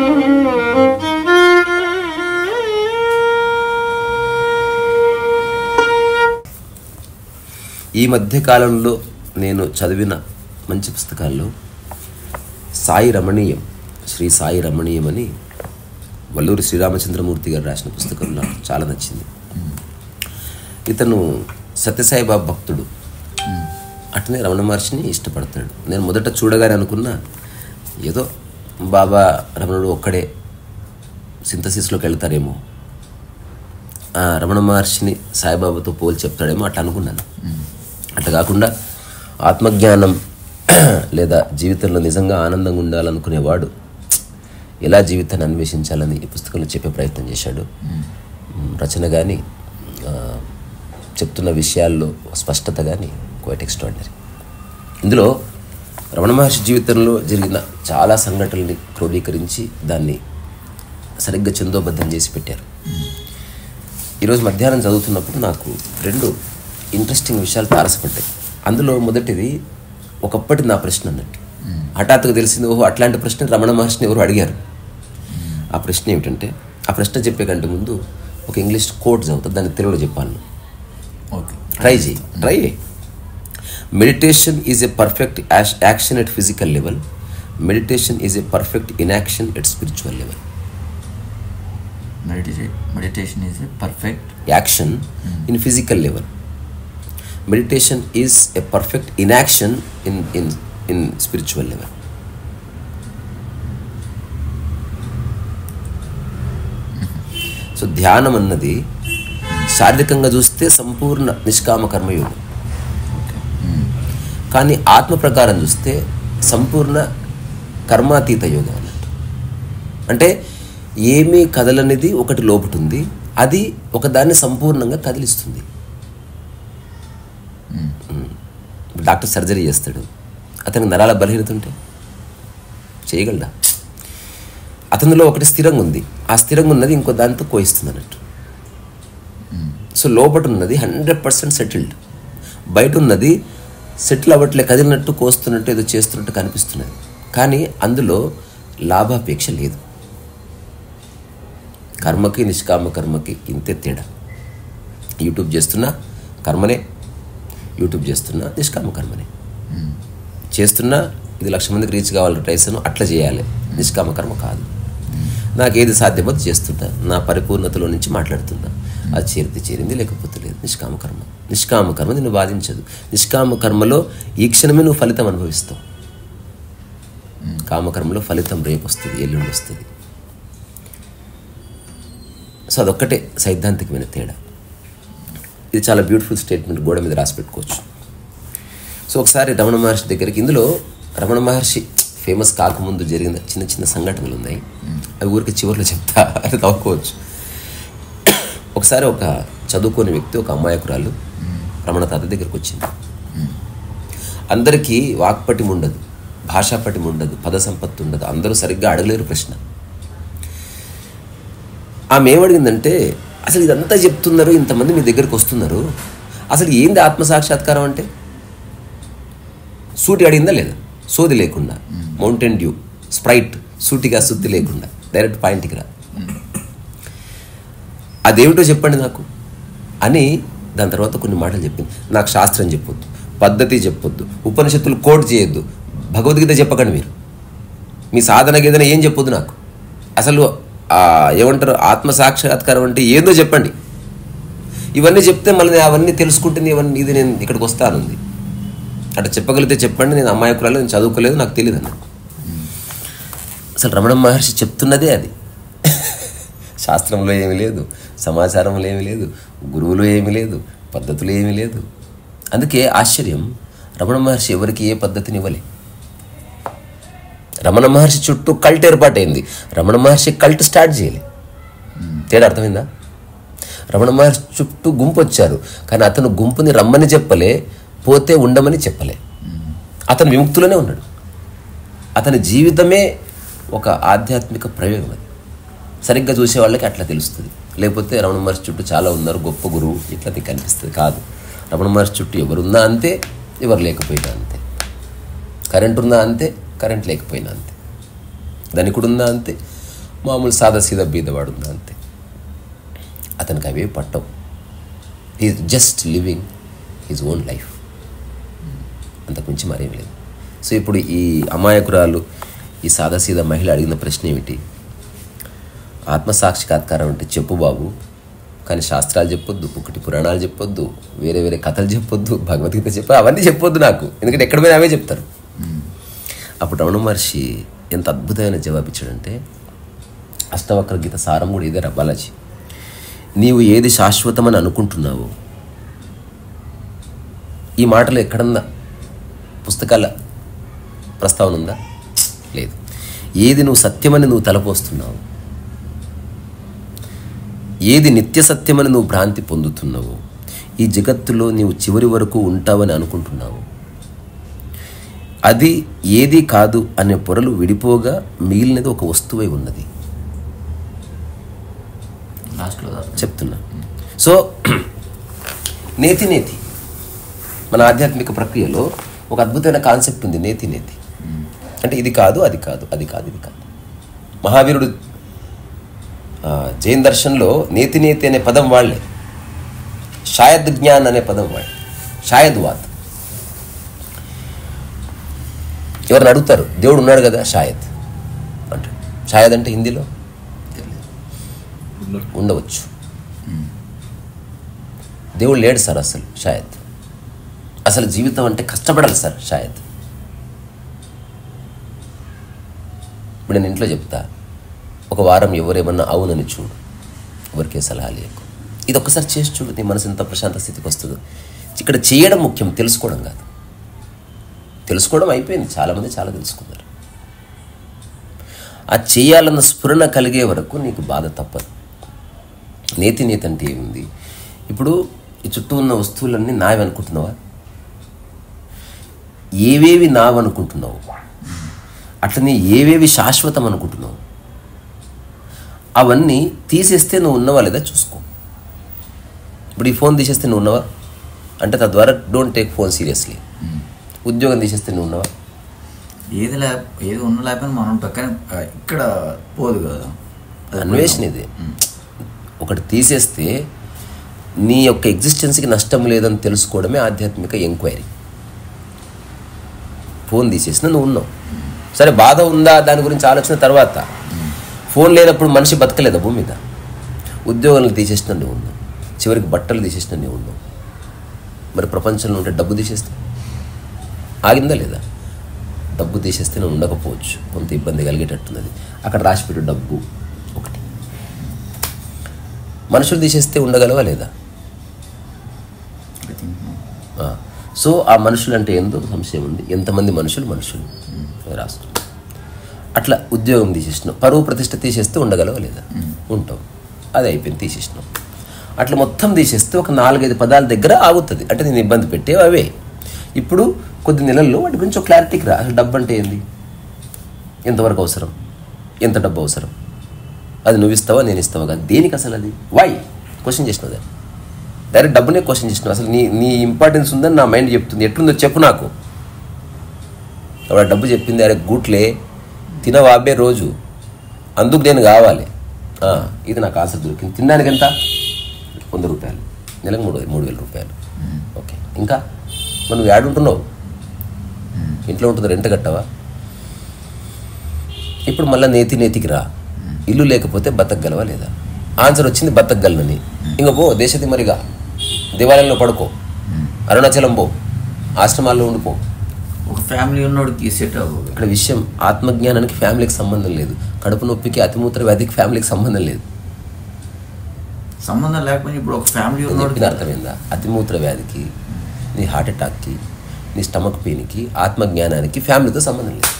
ఈ మధ్య కాలంలో నేను చదివిన మంచి పుస్తకాల్లో సాయి రమణీయం శ్రీ సాయి రమణీయం అని వల్లూరి శ్రీరామచంద్రమూర్తి గారు రాసిన పుస్తకం నాకు చాలా నచ్చింది ఇతను సత్యసాయి బాబా భక్తుడు అట్లనే రమణ మహర్షిని ఇష్టపడతాడు నేను మొదట చూడగానే అనుకున్నా ఏదో బాబా రమణుడు ఒక్కడే సింథసిస్లోకి వెళ్తారేమో ఆ రమణ మహర్షిని సాయిబాబాతో పోల్చి చెప్తాడేమో అట్లా అనుకున్నాను అట్లా కాకుండా ఆత్మజ్ఞానం లేదా జీవితంలో నిజంగా ఆనందంగా ఉండాలనుకునేవాడు ఎలా జీవితాన్ని అన్వేషించాలని ఈ పుస్తకంలో చెప్పే ప్రయత్నం చేశాడు మ్, రచన కానీ చెప్తున్న విషయాల్లో స్పష్టత కానీ క్వైట్ ఎక్స్ట్రాడినరీ ఇందులో రమణ మహర్షి జీవితంలో జరిగిన చాలా సంఘటనల్ని క్రోడీకరించి దాన్ని సరిగ్గా చందోబద్ధం చేసి పెట్టారు ఈరోజు మధ్యాహ్నం చదువుతున్నప్పుడు నాకు రెండు ఇంట్రెస్టింగ్ విషయాలు తారసపడ్డాయి అందులో మొదటిది ఒకప్పటి నా ప్రశ్న అన్నట్టు హఠాత్తుగా తెలిసింది ఓహో అట్లాంటి ప్రశ్న రమణ మహర్షిని ఎవరు అడిగారు ఆ ప్రశ్న ఏమిటంటే ఆ ప్రశ్న చెప్పే కంటే ముందు ఒక ఇంగ్లీష్ కోట్ చదువుతా దాన్ని తెలుగులో చెప్పాను ఓకే ట్రై చేయి ట్రై చేయి meditation is a perfect action at physical level meditation is a perfect inaction at spiritual level మెడిటే meditation is a perfect action in physical level meditation is a perfect inaction in in in spiritual level so ధ్యానం అన్నది శారీరకంగా చూస్తే సంపూర్ణ నిష్కామ కర్మయోగం కానీ ఆత్మ ప్రకారం చూస్తే సంపూర్ణ కర్మాతీత యోగం అన్నట్టు అంటే ఏమీ కదలనిది ఒకటి లోపటుంది అది ఒకదాన్ని సంపూర్ణంగా కదిలిస్తుంది మ్మ్. డాక్టర్ సర్జరీ చేస్తాడు అతనికి నరాల బలహీనత ఉంటే చేయగలడా అతనిలో ఒకటి స్థిరంగా ఉంది ఆ స్థిరంగా ఉన్నది ఇంకో దానితో కోయిస్తుంది అన్నట్టు సో లోపట ఉన్నది హండ్రెడ్ పర్సెంట్ సెటిల్డ్ బయట ఉన్నది సెటిల్ అవ్వట్లే కదిలినట్టు కోస్తున్నట్టు ఏదో చేస్తున్నట్టు కనిపిస్తున్నది కానీ అందులో లాభాపేక్ష లేదు కర్మకి నిష్కామ కర్మకి ఇంతే తేడా యూట్యూబ్ చేస్తున్నా కర్మనే యూట్యూబ్ చేస్తున్నా నిష్కామ కర్మనే చేస్తున్నా ఇది లక్ష మందికి రీచ్ కావాలి ట్రైసను అట్లా చేయాలి నిష్కామ కర్మ కాదు నాకు ఏది సాధ్యమో అది చేస్తుంటా నా పరిపూర్ణతలో నుంచి మాట్లాడుతున్నా అది చేరితే చేరింది లేకపోతే లేదు నిష్కామ కర్మ నిష్కామ కర్మ నిన్ను బాధించదు నిష్కామ కర్మలో ఈ క్షణమే నువ్వు ఫలితం అనుభవిస్తావు కామకర్మలో ఫలితం రేపు వస్తుంది ఎల్లుండి వస్తుంది సో అదొక్కటే సైద్ధాంతికమైన తేడా ఇది చాలా బ్యూటిఫుల్ స్టేట్మెంట్ గోడ మీద రాసి పెట్టుకోవచ్చు సో ఒకసారి రమణ మహర్షి దగ్గరికి ఇందులో రమణ మహర్షి ఫేమస్ కాకముందు జరిగిన చిన్న చిన్న సంఘటనలు ఉన్నాయి అవి ఊరికి చివరిలో చెప్తా అది తవ్వుకోవచ్చు ఒకసారి ఒక చదువుకోని వ్యక్తి ఒక అమ్మాయకురాలు రమణ తాత దగ్గరికి వచ్చింది అందరికీ వాక్పటిమ ఉండదు భాషాపటిమ ఉండదు పద సంపత్తి ఉండదు అందరూ సరిగ్గా అడగలేరు ప్రశ్న ఆమె ఏమడిగిందంటే అసలు ఇదంతా చెప్తున్నారు ఇంతమంది మీ దగ్గరికి వస్తున్నారు అసలు ఏంది ఆత్మసాక్షాత్కారం అంటే సూటి అడిగిందా లేదా సోది లేకుండా మౌంటైన్ డ్యూ స్ప్రైట్ సూటిగా సుత్తి లేకుండా డైరెక్ట్ పాయింట్కి రా అదేమిటో చెప్పండి నాకు అని దాని తర్వాత కొన్ని మాటలు చెప్పింది నాకు శాస్త్రం చెప్పొద్దు పద్ధతి చెప్పొద్దు ఉపనిషత్తులు కోట్ చేయొద్దు భగవద్గీత చెప్పకండి మీరు మీ సాధన గీదన ఏం చెప్పొద్దు నాకు అసలు ఆ, ఏమంటారు ఆత్మ సాక్షాత్కారం అంటే ఏదో చెప్పండి ఇవన్నీ చెప్తే మళ్ళీ అవన్నీ తెలుసుకుంటుంది ఇవన్నీ ఇది నేను ఇక్కడికి వస్తానుంది అట్లా చెప్పగలిగితే చెప్పండి నేను అమ్మాయికురాలు నేను చదువుకోలేదు నాకు తెలియదు అన్న అసలు రమణ మహర్షి చెప్తున్నదే అది శాస్త్రంలో ఏమీ లేదు సమాచారంలో ఏమీ లేదు గురువులో ఏమీ లేదు పద్ధతులు ఏమీ లేదు అందుకే ఆశ్చర్యం రమణ మహర్షి ఎవరికి ఏ పద్ధతిని ఇవ్వలే రమణ మహర్షి చుట్టూ కల్ట్ ఏర్పాటైంది రమణ మహర్షి కల్ట్ స్టార్ట్ చేయలే తేడా అర్థమైందా రమణ మహర్షి చుట్టూ గుంపు వచ్చారు కానీ అతను గుంపుని రమ్మని చెప్పలే పోతే ఉండమని చెప్పలే అతను విముక్తులోనే ఉన్నాడు అతని జీవితమే ఒక ఆధ్యాత్మిక ప్రయోగం అది సరిగ్గా చూసే వాళ్ళకి అట్లా తెలుస్తుంది లేకపోతే రమణ మహర్షి చుట్టూ చాలా ఉన్నారు గొప్ప గురువు ఇట్లా నీకు అనిపిస్తుంది కాదు రమణ మహర్షి చుట్టూ ఎవరున్నా అంతే ఎవరు లేకపోయినా అంతే కరెంట్ ఉన్నా అంతే కరెంట్ లేకపోయినా అంతే ధనికుడున్నా అంతే మామూలు సాదా సీదా బీదవాడు ఉందా అంతే అతనికి అవే పట్టవు is just living his own life అంతకుమించి మరేం లేదు సో ఇప్పుడు ఈ అమాయకురాలు ఈ సాదాసీదా మహిళ అడిగిన ప్రశ్న ఏమిటి ఆత్మసాక్షికాత్కారం అంటే చెప్పు బాబు కానీ శాస్త్రాలు చెప్పొద్దు ఒకటి పురాణాలు చెప్పొద్దు వేరే వేరే కథలు చెప్పొద్దు భగవద్గీత చెప్పు అవన్నీ చెప్పొద్దు నాకు ఎందుకంటే ఎక్కడ పోయినా అవే చెప్తారు అప్పుడు రమణ మహర్షి ఎంత అద్భుతమైన జవాబు ఇచ్చాడంటే అష్టవక్ర గీత సారం కూడా ఇదే బాలాజీ నీవు ఏది శాశ్వతమని అనుకుంటున్నావో ఈ మాటలు ఎక్కడన్నా పుస్తకాల ప్రస్తావన ఉందా లేదు ఏది నువ్వు సత్యమని నువ్వు తలపోస్తున్నావు ఏది నిత్య సత్యమని నువ్వు భ్రాంతి పొందుతున్నావు ఈ జగత్తులో నీవు చివరి వరకు ఉంటావని అనుకుంటున్నావు అది ఏది కాదు అనే పొరలు విడిపోగా మిగిలినది ఒక వస్తువై ఉన్నది లాస్ట్లో చెప్తున్నా సో నేతి నేతి మన ఆధ్యాత్మిక ప్రక్రియలో ఒక అద్భుతమైన కాన్సెప్ట్ ఉంది నేతి నేతి అంటే ఇది కాదు అది కాదు అది కాదు ఇది కాదు మహావీరుడు ఆ, జైన్ దర్శన్లో నేతి నేతి అనే పదం వాళ్ళే షాయద్ జ్ఞాన్ అనే పదం వాళ్ళే షాయద్ వాద్ ఎవరిని అడుగుతారు దేవుడు ఉన్నాడు కదా షాయద్ అంటే షాయద్ అంటే హిందీలో ఉండవచ్చు దేవుడు లేడు సార్ అసలు షాయద్ అసలు జీవితం అంటే కష్టపడాలి సార్ షాయద్ ఇప్పుడు నేను ఇంట్లో చెప్తా ఒక వారం ఎవరేమన్నా అవునని చూడు ఎవరికే సలహా లేకు ఇది ఒక్కసారి చేసి చూడు నీ మనసు ఎంత ప్రశాంత స్థితికి వస్తుందో ఇక్కడ చేయడం ముఖ్యం తెలుసుకోవడం కాదు తెలుసుకోవడం అయిపోయింది చాలామంది చాలా తెలుసుకున్నారు ఆ చేయాలన్న స్ఫురణ కలిగే వరకు నీకు బాధ తప్పదు నేతి నేతి అంటే ఏముంది ఇప్పుడు ఈ చుట్టూ ఉన్న వస్తువులన్నీ నావి అనుకుంటున్నావా ఏవేవి నావనుకుంటున్నావు అట్లనే ఏవేవి శాశ్వతం అనుకుంటున్నావు అవన్నీ తీసేస్తే నువ్వు ఉన్నవా లేదా చూసుకో ఇప్పుడు ఈ ఫోన్ తీసేస్తే నువ్వు ఉన్నవా అంటే తద్వారా డోంట్ టేక్ ఫోన్ సీరియస్లీ ఉద్యోగం తీసేస్తే నువ్వు ఉన్నవా ఏది లే ఏది ఉన్న లేకపోయినా మనం పక్కన ఆ, ఇక్కడ పోదు కదా అది అన్వేషణ ఇది ఒకటి తీసేస్తే నీ యొక్క ఎగ్జిస్టెన్స్కి నష్టం లేదని తెలుసుకోవడమే ఆధ్యాత్మిక ఎంక్వైరీ ఫోన్ తీసేసిన నువ్వు ఉన్నావు సరే బాధ ఉందా దాని గురించి ఆలోచన తర్వాత ఫోన్ లేనప్పుడు మనిషి బతకలేదా భూమి మీద ఉద్యోగాలు తీసేసిన నువ్వు ఉన్నావు చివరికి బట్టలు తీసేసిన నువ్వు ఉన్నావు మరి ప్రపంచంలో ఉంటే డబ్బు తీసేస్తే ఆగిందా లేదా డబ్బు తీసేస్తే నువ్వు ఉండకపోవచ్చు కొంత ఇబ్బంది కలిగేటట్టున్నది అక్కడ రాసిపెట్టు డబ్బు ఒకటి మనుషులు తీసేస్తే ఉండగలవా లేదా I think, no. ఆ, సో ఆ మనుషులు అంటే ఏందో సంశయం ఉంది ఎంతమంది మనుషులు మనుషులు రాష్ట్రం అట్లా ఉద్యోగం తీసేసినాం పరువు ప్రతిష్ట తీసేస్తే ఉండగలవా లేదా ఉంటాం అది అయిపోయింది తీసేసినాం అట్లా మొత్తం తీసేస్తే ఒక నాలుగైదు పదాల దగ్గర ఆగుతుంది అంటే నేను ఇబ్బంది పెట్టేవి అవే ఇప్పుడు కొద్ది నెలల్లో వాటి గురించి ఒక క్లారిటీకి రా అసలు డబ్బు అంటే ఏంది ఎంతవరకు అవసరం ఎంత డబ్బు అవసరం అది నువ్వు ఇస్తావా నేను ఇస్తావా కాదు దేనికి అసలు అది వై క్వశ్చన్ చేసినావు దాన్ని డైరెక్ట్ డబ్బునే క్వశ్చన్ చేసినావు అసలు నీ నీ ఇంపార్టెన్స్ ఉందని నా మైండ్ చెప్తుంది ఎట్లుందో చెప్పు నాకు ఎవడ డబ్బు చెప్పింది అరే గూట్లే తినవాబే రోజు అందుకు నేను కావాలి ఆ, ఇది నాకు ఆన్సర్ దొరికింది తినడానికి ఎంత వంద రూపాయలు నెలకు మూడు మూడు వేల రూపాయలు ఓకే ఇంకా మరి నువ్వు యాడుంటున్నావు ఇంట్లో ఉంటుంది రెంట్ కట్టవా ఇప్పుడు మళ్ళీ నేతి నేతికి రా ఇల్లు లేకపోతే బతకగలవా లేదా ఆన్సర్ వచ్చింది బతకగలనని ఇంక పో దేశతి మరిగా దేవాలయంలో పడుకో అరుణాచలం పో ఆశ్రమాల్లో ఉండిపో ఒక ఫ్యామిలీ ఉన్నోడికి సెట్ అవ్వదు ఇక్కడ విషయం ఆత్మజ్ఞానానికి ఫ్యామిలీకి సంబంధం లేదు కడుపు నొప్పికి అతిమూత్ర వ్యాధికి ఫ్యామిలీకి సంబంధం లేదు సంబంధం లేకపోయినా ఇప్పుడు ఒక ఫ్యామిలీ నేను ఉన్నోడికి చెప్పిన అర్థమైందా అతిమూత్ర వ్యాధికి నీ హార్ట్ అటాక్కి నీ స్టమక్ పెయిన్కి ఆత్మజ్ఞానానికి ఫ్యామిలీతో సంబంధం లేదు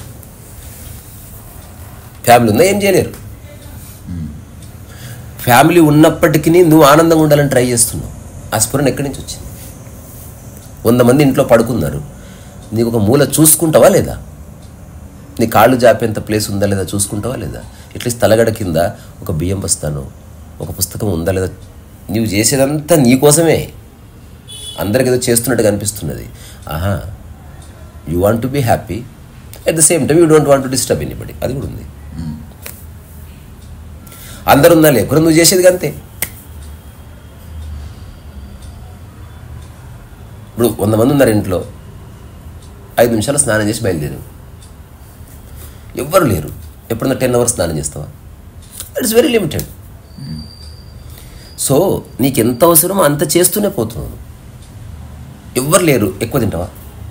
ఫ్యామిలీ ఉందా ఏం చేయలేరు ఫ్యామిలీ ఉన్నప్పటికీ నువ్వు ఆనందంగా ఉండాలని ట్రై చేస్తున్నావు ఆ స్ఫురణ ఎక్కడి నుంచి వచ్చింది వంద మంది ఇంట్లో పడుకున్నారు నీకు ఒక మూల చూసుకుంటావా లేదా నీ కాళ్ళు జాపేంత ప్లేస్ ఉందా లేదా చూసుకుంటావా లేదా ఎట్లీస్ట్ తలగడ కింద ఒక బియ్యం బస్తాను ఒక పుస్తకం ఉందా లేదా నీవు చేసేదంతా నీ కోసమే అందరికి ఏదో చేస్తున్నట్టుగా అనిపిస్తున్నది ఆహా you want to be happy at the same time you don't want to disturb anybody అది కూడా ఉంది అందరు ఉన్నా లేకుండా నువ్వు చేసేది అంతే ఇప్పుడు వంద మంది ఉన్నారు ఇంట్లో ఐదు నిమిషాలు స్నానం చేసి బయలుదేరు ఎవ్వరు లేరు ఎప్పుడన్నా టెన్ అవర్స్ స్నానం చేస్తావా ఇట్స్ వెరీ లిమిటెడ్ సో నీకు ఎంత అవసరమో అంత చేస్తూనే పోతున్నావు ఎవ్వరు లేరు ఎక్కువ తింటావా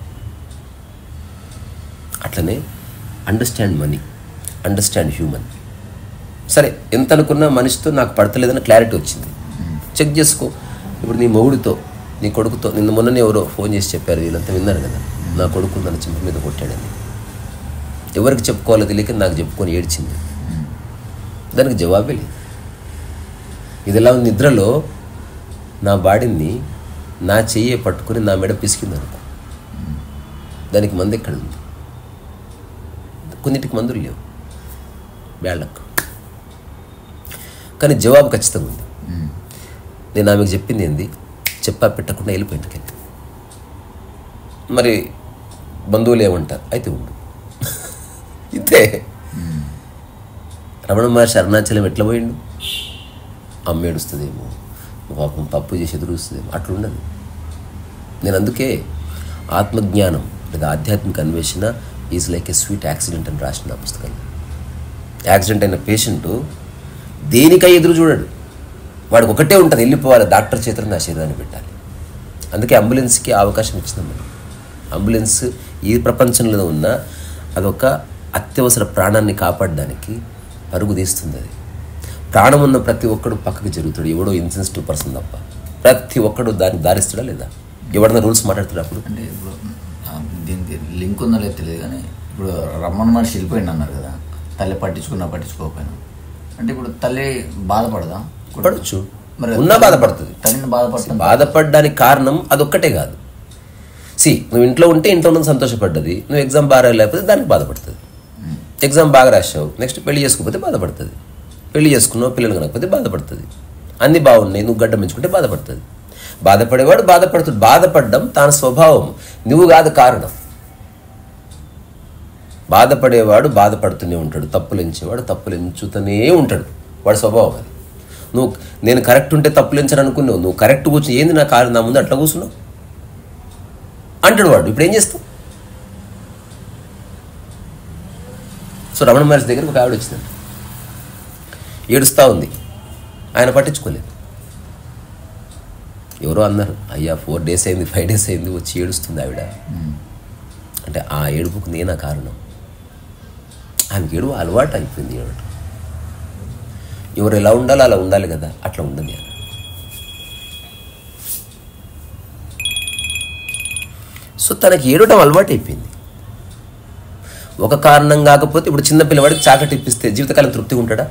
అట్లనే అండర్స్టాండ్ మనీ అండర్స్టాండ్ హ్యూమన్ సరే ఎంత అనుకున్నా మనిషితో నాకు పడతలేదని క్లారిటీ వచ్చింది చెక్ చేసుకో ఇప్పుడు నీ మొగుడితో నీ కొడుకుతో నిన్న మొన్ననే ఎవరో ఫోన్ చేసి చెప్పారు వీళ్ళంతా విన్నారు కదా నా కొడుకు నన్ను చింప మీద కొట్టాడని ఎవరికి చెప్పుకోవాలో తెలియక నాకు చెప్పుకొని ఏడ్చింది దానికి జవాబే లేదు ఇది ఎలా ఉంది నిద్రలో నా బాడీని నా చెయ్యి పట్టుకొని నా మెడ పిసికింది అనుకో దానికి మందు ఎక్కడ ఉంది కొన్నిటికి మందులు లేవు బ్యాళ్ళకు కానీ జవాబు ఖచ్చితంగా ఉంది నేను ఆమెకు చెప్పింది ఏంది చెప్పా పెట్టకుండా వెళ్ళిపోయింది వెళ్ళి మరి బంధువులు ఏమంటారు అయితే ఉండు ఇంతే రమణ మహర్షి అరుణాచలం ఎట్లా పోయిండు అమ్మ ఏడుస్తుందేమో పాపం పప్పు చేసి ఎదురుస్తుందేమో అట్లా ఉండదు నేను అందుకే ఆత్మజ్ఞానం లేదా ఆధ్యాత్మిక అన్వేషణ is like a sweet accident అని రాసిన నా పుస్తకంలో యాక్సిడెంట్ అయిన పేషెంట్ దేనికై ఎదురు చూడడు వాడికి ఒకటే ఉంటుంది వెళ్ళిపోవాలి డాక్టర్ చేతులు నా శరీరాన్ని పెట్టాలి అందుకే అంబులెన్స్కి అవకాశం ఇచ్చినాం మనం అంబులెన్స్ ఈ ప్రపంచంలో ఉన్న అదొక అత్యవసర ప్రాణాన్ని కాపాడడానికి పరుగు తీస్తుంది అది ప్రాణం ఉన్న ప్రతి ఒక్కడు పక్కకి జరుగుతాడు ఎవడో ఇన్సెన్సిటివ్ పర్సన్ తప్ప ప్రతి ఒక్కడు దాన్ని దారిస్తాడా లేదా ఎవడన్నా రూల్స్ మాట్లాడుతాడు అప్పుడు అంటే ఇప్పుడు ఆ, దీనికి లింక్ ఉందో లేదో తెలియదు కానీ ఇప్పుడు రమ్మణ మనిషి వెళ్ళిపోయింది అన్నారు కదా తల్లి పట్టించుకున్నా పట్టించుకోకపోయినా అంటే ఇప్పుడు తల్లి బాధపడదా పడవచ్చు ఉన్నా బాధపడుతుంది తల్లిని బాధపడుతుంది బాధపడడానికి కారణం అదొక్కటే కాదు సి నువ్వు ఇంట్లో ఉంటే ఇంట్లో ఉన్నది సంతోషపడ్డది నువ్వు ఎగ్జామ్ బాగా లేకపోతే దానికి బాధపడుతుంది ఎగ్జామ్ బాగా రాసావు నెక్స్ట్ పెళ్లి చేసుకోకపోతే బాధపడుతుంది పెళ్లి చేసుకున్నావు పిల్లలు కనకపోతే బాధపడుతుంది అన్నీ బాగున్నాయి నువ్వు గడ్డ పెంచుకుంటే బాధపడుతుంది బాధపడేవాడు బాధపడుతుంది బాధపడడం తన స్వభావం నువ్వు కాదు కారణం బాధపడేవాడు బాధపడుతూనే ఉంటాడు తప్పులు ఎంచేవాడు తప్పులు ఎంచుతూనే ఉంటాడు వాడి స్వభావం అది నువ్వు నేను కరెక్ట్ ఉంటే తప్పులు ఎంచను అనుకున్నావు నువ్వు కరెక్ట్ కూర్చుని ఏంది నా కారు నా ముందు అట్లా కూర్చున్నావు అంటాడు వాడు ఇప్పుడు ఏం చేస్తావు సో రమణ మహర్షి దగ్గరికి ఒక ఆవిడ వచ్చింది ఏడుస్తూ ఉంది ఆయన పట్టించుకోలేదు ఎవరో అన్నారు అయ్యా ఫోర్ డేస్ అయింది ఫైవ్ డేస్ అయింది వచ్చి ఏడుస్తుంది ఆవిడ అంటే ఆ ఏడుపుకు నేనా కారణం ఆమెకి ఏడుపు అలవాటు అయిపోయింది ఏడవటం ఎవరు ఎలా ఉండాలో అలా ఉండాలి కదా అట్లా ఉండదు ఆమె. సో తనకి ఏడవటం అలవాటు అయిపోయింది ఒక కారణం కాకపోతే ఇప్పుడు చిన్న పిల్లవాడికి చాకటి ఇప్పిస్తే జీవితకాలం తృప్తిగా ఉంటాడా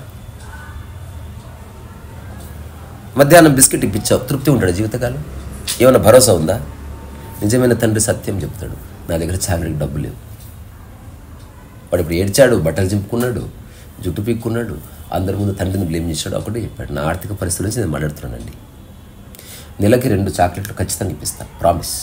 మధ్యాహ్నం బిస్కెట్ ఇప్పించావు తృప్తి ఉంటాడు జీవితకాలం ఏమైనా భరోసా ఉందా నిజమైన తండ్రి సత్యం చెప్తాడు నా దగ్గర చాకరికి డబ్బు లేవు వాడు ఇప్పుడు ఏడ్చాడు బట్టలు చింపుకున్నాడు జుట్టు పీక్కున్నాడు అందరి ముందు తండ్రిని బ్లేమ్ చేశాడు ఒకటే చెప్పాడు నా ఆర్థిక పరిస్థితి నుంచి నేను మాట్లాడుతున్నానండి నెలకి రెండు చాక్లెట్లు ఖచ్చితంగా ఇప్పిస్తా ప్రామిస్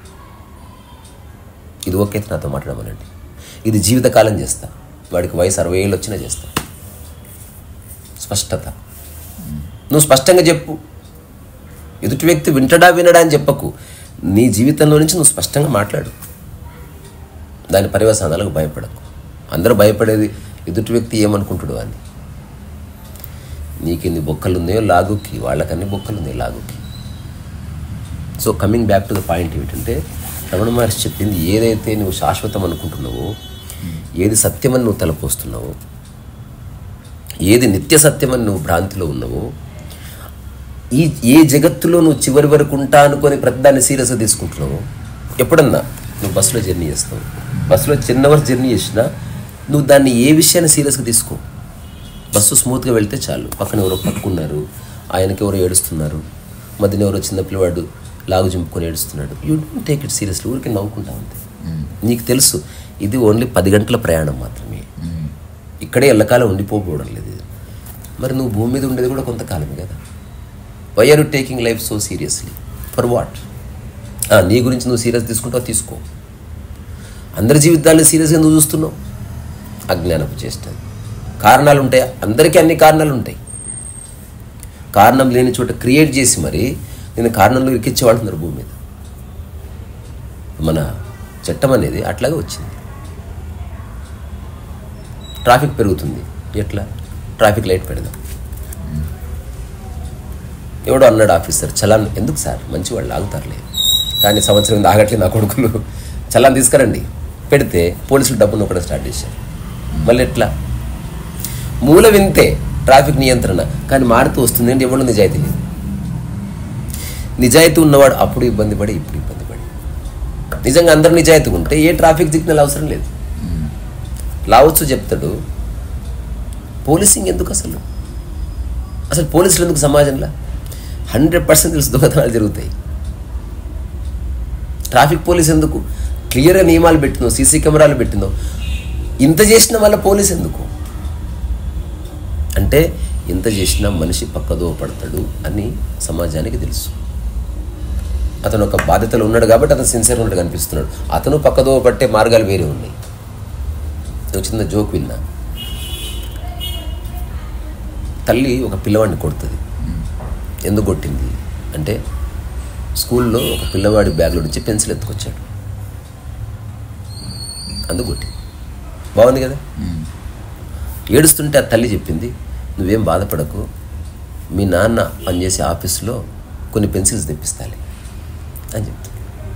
ఇది ఓకే అయితే నాతో మాట్లాడమనండి ఇది జీవితకాలం చేస్తా వాడికి వయసు అరవై ఏళ్ళు వచ్చినా చేస్తా స్పష్టత నువ్వు స్పష్టంగా చెప్పు ఎదుటి వ్యక్తి వింటడా వినడా అని చెప్పకు నీ జీవితంలో నుంచి నువ్వు స్పష్టంగా మాట్లాడు దాని పర్యవసానాలకు భయపడకు అందరూ భయపడేది ఎదుటి వ్యక్తి ఏమనుకుంటాడు అని నీకెన్ని బొక్కలు ఉన్నాయో లాగుకి వాళ్ళకన్ని బొక్కలు ఉన్నాయి లాగుకి so coming back to the point ఏమిటంటే రమణ మహర్షి చెప్పింది ఏదైతే నువ్వు శాశ్వతం అనుకుంటున్నావో ఏది సత్యమని నువ్వు తలపోస్తున్నావో ఏది నిత్య సత్యమని నువ్వు భ్రాంతిలో ఉన్నావో ఈ ఏ జగత్తులో నువ్వు చివరి వరకు ఉంటా అనుకొని ప్రతిదాన్ని సీరియస్గా తీసుకుంటున్నావు ఎప్పుడన్నా నువ్వు బస్సులో జర్నీ చేస్తావు బస్సులో చిన్న వరకు జర్నీ చేసినా నువ్వు దాన్ని ఏ విషయాన్ని సీరియస్గా తీసుకో బస్సు స్మూత్గా వెళ్తే చాలు పక్కన ఎవరో పట్టుకున్నారు ఆయనకి ఎవరో ఏడుస్తున్నారు మధ్యన ఎవరో చిన్న పిల్లవాడు లాగు చింపుకొని ఏడుస్తున్నాడు you don't take it seriously ఊరికి నవ్వుకుంటా ఉంది నీకు తెలుసు ఇది ఓన్లీ పది గంటల ప్రయాణం మాత్రమే ఇక్కడే ఎల్లకాలం ఉండిపోకపోవడం లేదు ఇది. మరి నువ్వు భూమి మీద ఉండేది కూడా కొంతకాలమే కదా why are you taking life so seriously for what నీ గురించి నువ్వు సీరియస్ తీసుకుంటావు తీసుకో అందరి జీవితాన్ని సీరియస్గా నువ్వు చూస్తున్నావు అజ్ఞానపు చేస్తుంది కారణాలు ఉంటాయి అందరికీ అన్ని కారణాలు ఉంటాయి కారణం లేని చోట క్రియేట్ చేసి మరి నేను కారణంలో ఇరికిచ్చేవాళ్ళు ఉన్నారు భూమి మీద మన చట్టం అనేది అట్లాగే వచ్చింది ట్రాఫిక్ పెరుగుతుంది ఎట్లా ట్రాఫిక్ లైట్ పెడదాం ఎవడో అన్నాడు ఆఫీసర్ చలాన్ ఎందుకు సార్ మంచి వాళ్ళు ఆగుతారులే కానీ సంవత్సరం కింద ఆగట్లేదు నా కొడుకులు చలాన్ తీసుకురండి పెడితే పోలీసులు డబ్బును ఒకటి స్టార్ట్ చేశారు మళ్ళీ ఎట్లా మూల వింతే ట్రాఫిక్ నియంత్రణ కానీ మారుతూ వస్తుంది అంటే ఎవరు నిజాయితీ లేదు నిజాయితీ ఉన్నవాడు అప్పుడు ఇబ్బంది పడి ఇప్పుడు ఇబ్బంది పడి నిజంగా అందరూ నిజాయితీగా ఉంటే ఏ ట్రాఫిక్ సిగ్నల్ అవసరం లేదు లావచ్చు చెప్తాడు పోలీసింగ్ ఎందుకు అసలు అసలు పోలీసులు ఎందుకు సమాజంలో హండ్రెడ్ పర్సెంట్ తెలుసు దొంగతనాలు జరుగుతాయి ట్రాఫిక్ పోలీస్ ఎందుకు క్లియర్గా నియమాలు పెట్టిందో సీసీ కెమెరాలు పెట్టిందో ఇంత చేసిన వాళ్ళ పోలీస్ ఎందుకు అంటే ఇంత చేసినా మనిషి పక్కదో పడతాడు అని సమాజానికి తెలుసు అతను ఒక బాధ్యతలో ఉన్నాడు కాబట్టి అతను సిన్సియర్ ఉన్నట్టు కనిపిస్తున్నాడు అతను పక్కదో పట్టే మార్గాలు వేరే ఉన్నాయి ఒక చిన్న జోక్ విన్నా తల్లి ఒక పిల్లవాడిని కొడుతుంది ఎందుకు కొట్టింది అంటే స్కూల్లో ఒక పిల్లవాడి బ్యాగ్లో నుంచి పెన్సిల్ ఎత్తుకొచ్చాడు అందుకు కొట్టింది బాగుంది కదా ఏడుస్తుంటే ఆ తల్లి చెప్పింది నువ్వేం బాధపడకు మీ నాన్న పనిచేసే ఆఫీస్లో కొన్ని పెన్సిల్స్ తెప్పిస్తాలి అని చెప్తుంది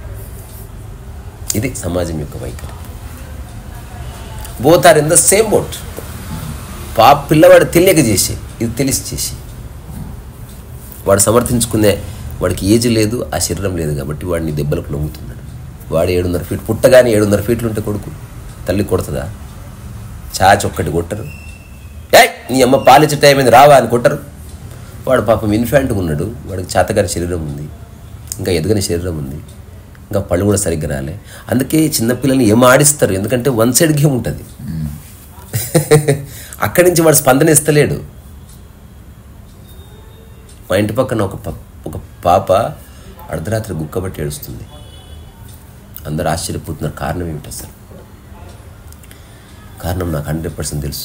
ఇది సమాజం యొక్క వైఖరి both are in the same boat పాప పిల్లవాడు తెలియక చేసి ఇది తెలిసి చేసి వాడు సమర్థించుకునే వాడికి ఏజ్ లేదు ఆ శరీరం లేదు కాబట్టి వాడిని దెబ్బలకు లొంగుతున్నాడు వాడు ఏడున్నర ఫీట్ పుట్టగానే ఏడున్నర ఫీట్లు ఉంటే కొడుకు తల్లి కొడుతుందా చాచి ఒక్కటి కొట్టరు ఏ నీ అమ్మ పాలిచ్చే టైం అయింది రావా అని కొట్టరు వాడు పాపం ఇన్ఫాంట్గా ఉన్నాడు వాడికి చేతగాని శరీరం ఉంది ఇంకా ఎదగని శరీరం ఉంది ఇంకా పళ్ళు కూడా సరిగ్గా రాలే అందుకే చిన్నపిల్లల్ని ఏం ఆడిస్తారు ఎందుకంటే వన్ సైడ్ గేమ్ ఉంటుంది అక్కడి నుంచి వాడు స్పందన ఇస్తలేడు మా ఇంటి పక్కన ఒక ప- ఒక పాప అర్ధరాత్రి గుక్కబట్టి ఏడుస్తుంది అందరు ఆశ్చర్యపోతున్నారు కారణం ఏమిటి అసలు కారణం నాకు హండ్రెడ్ పర్సెంట్ తెలుసు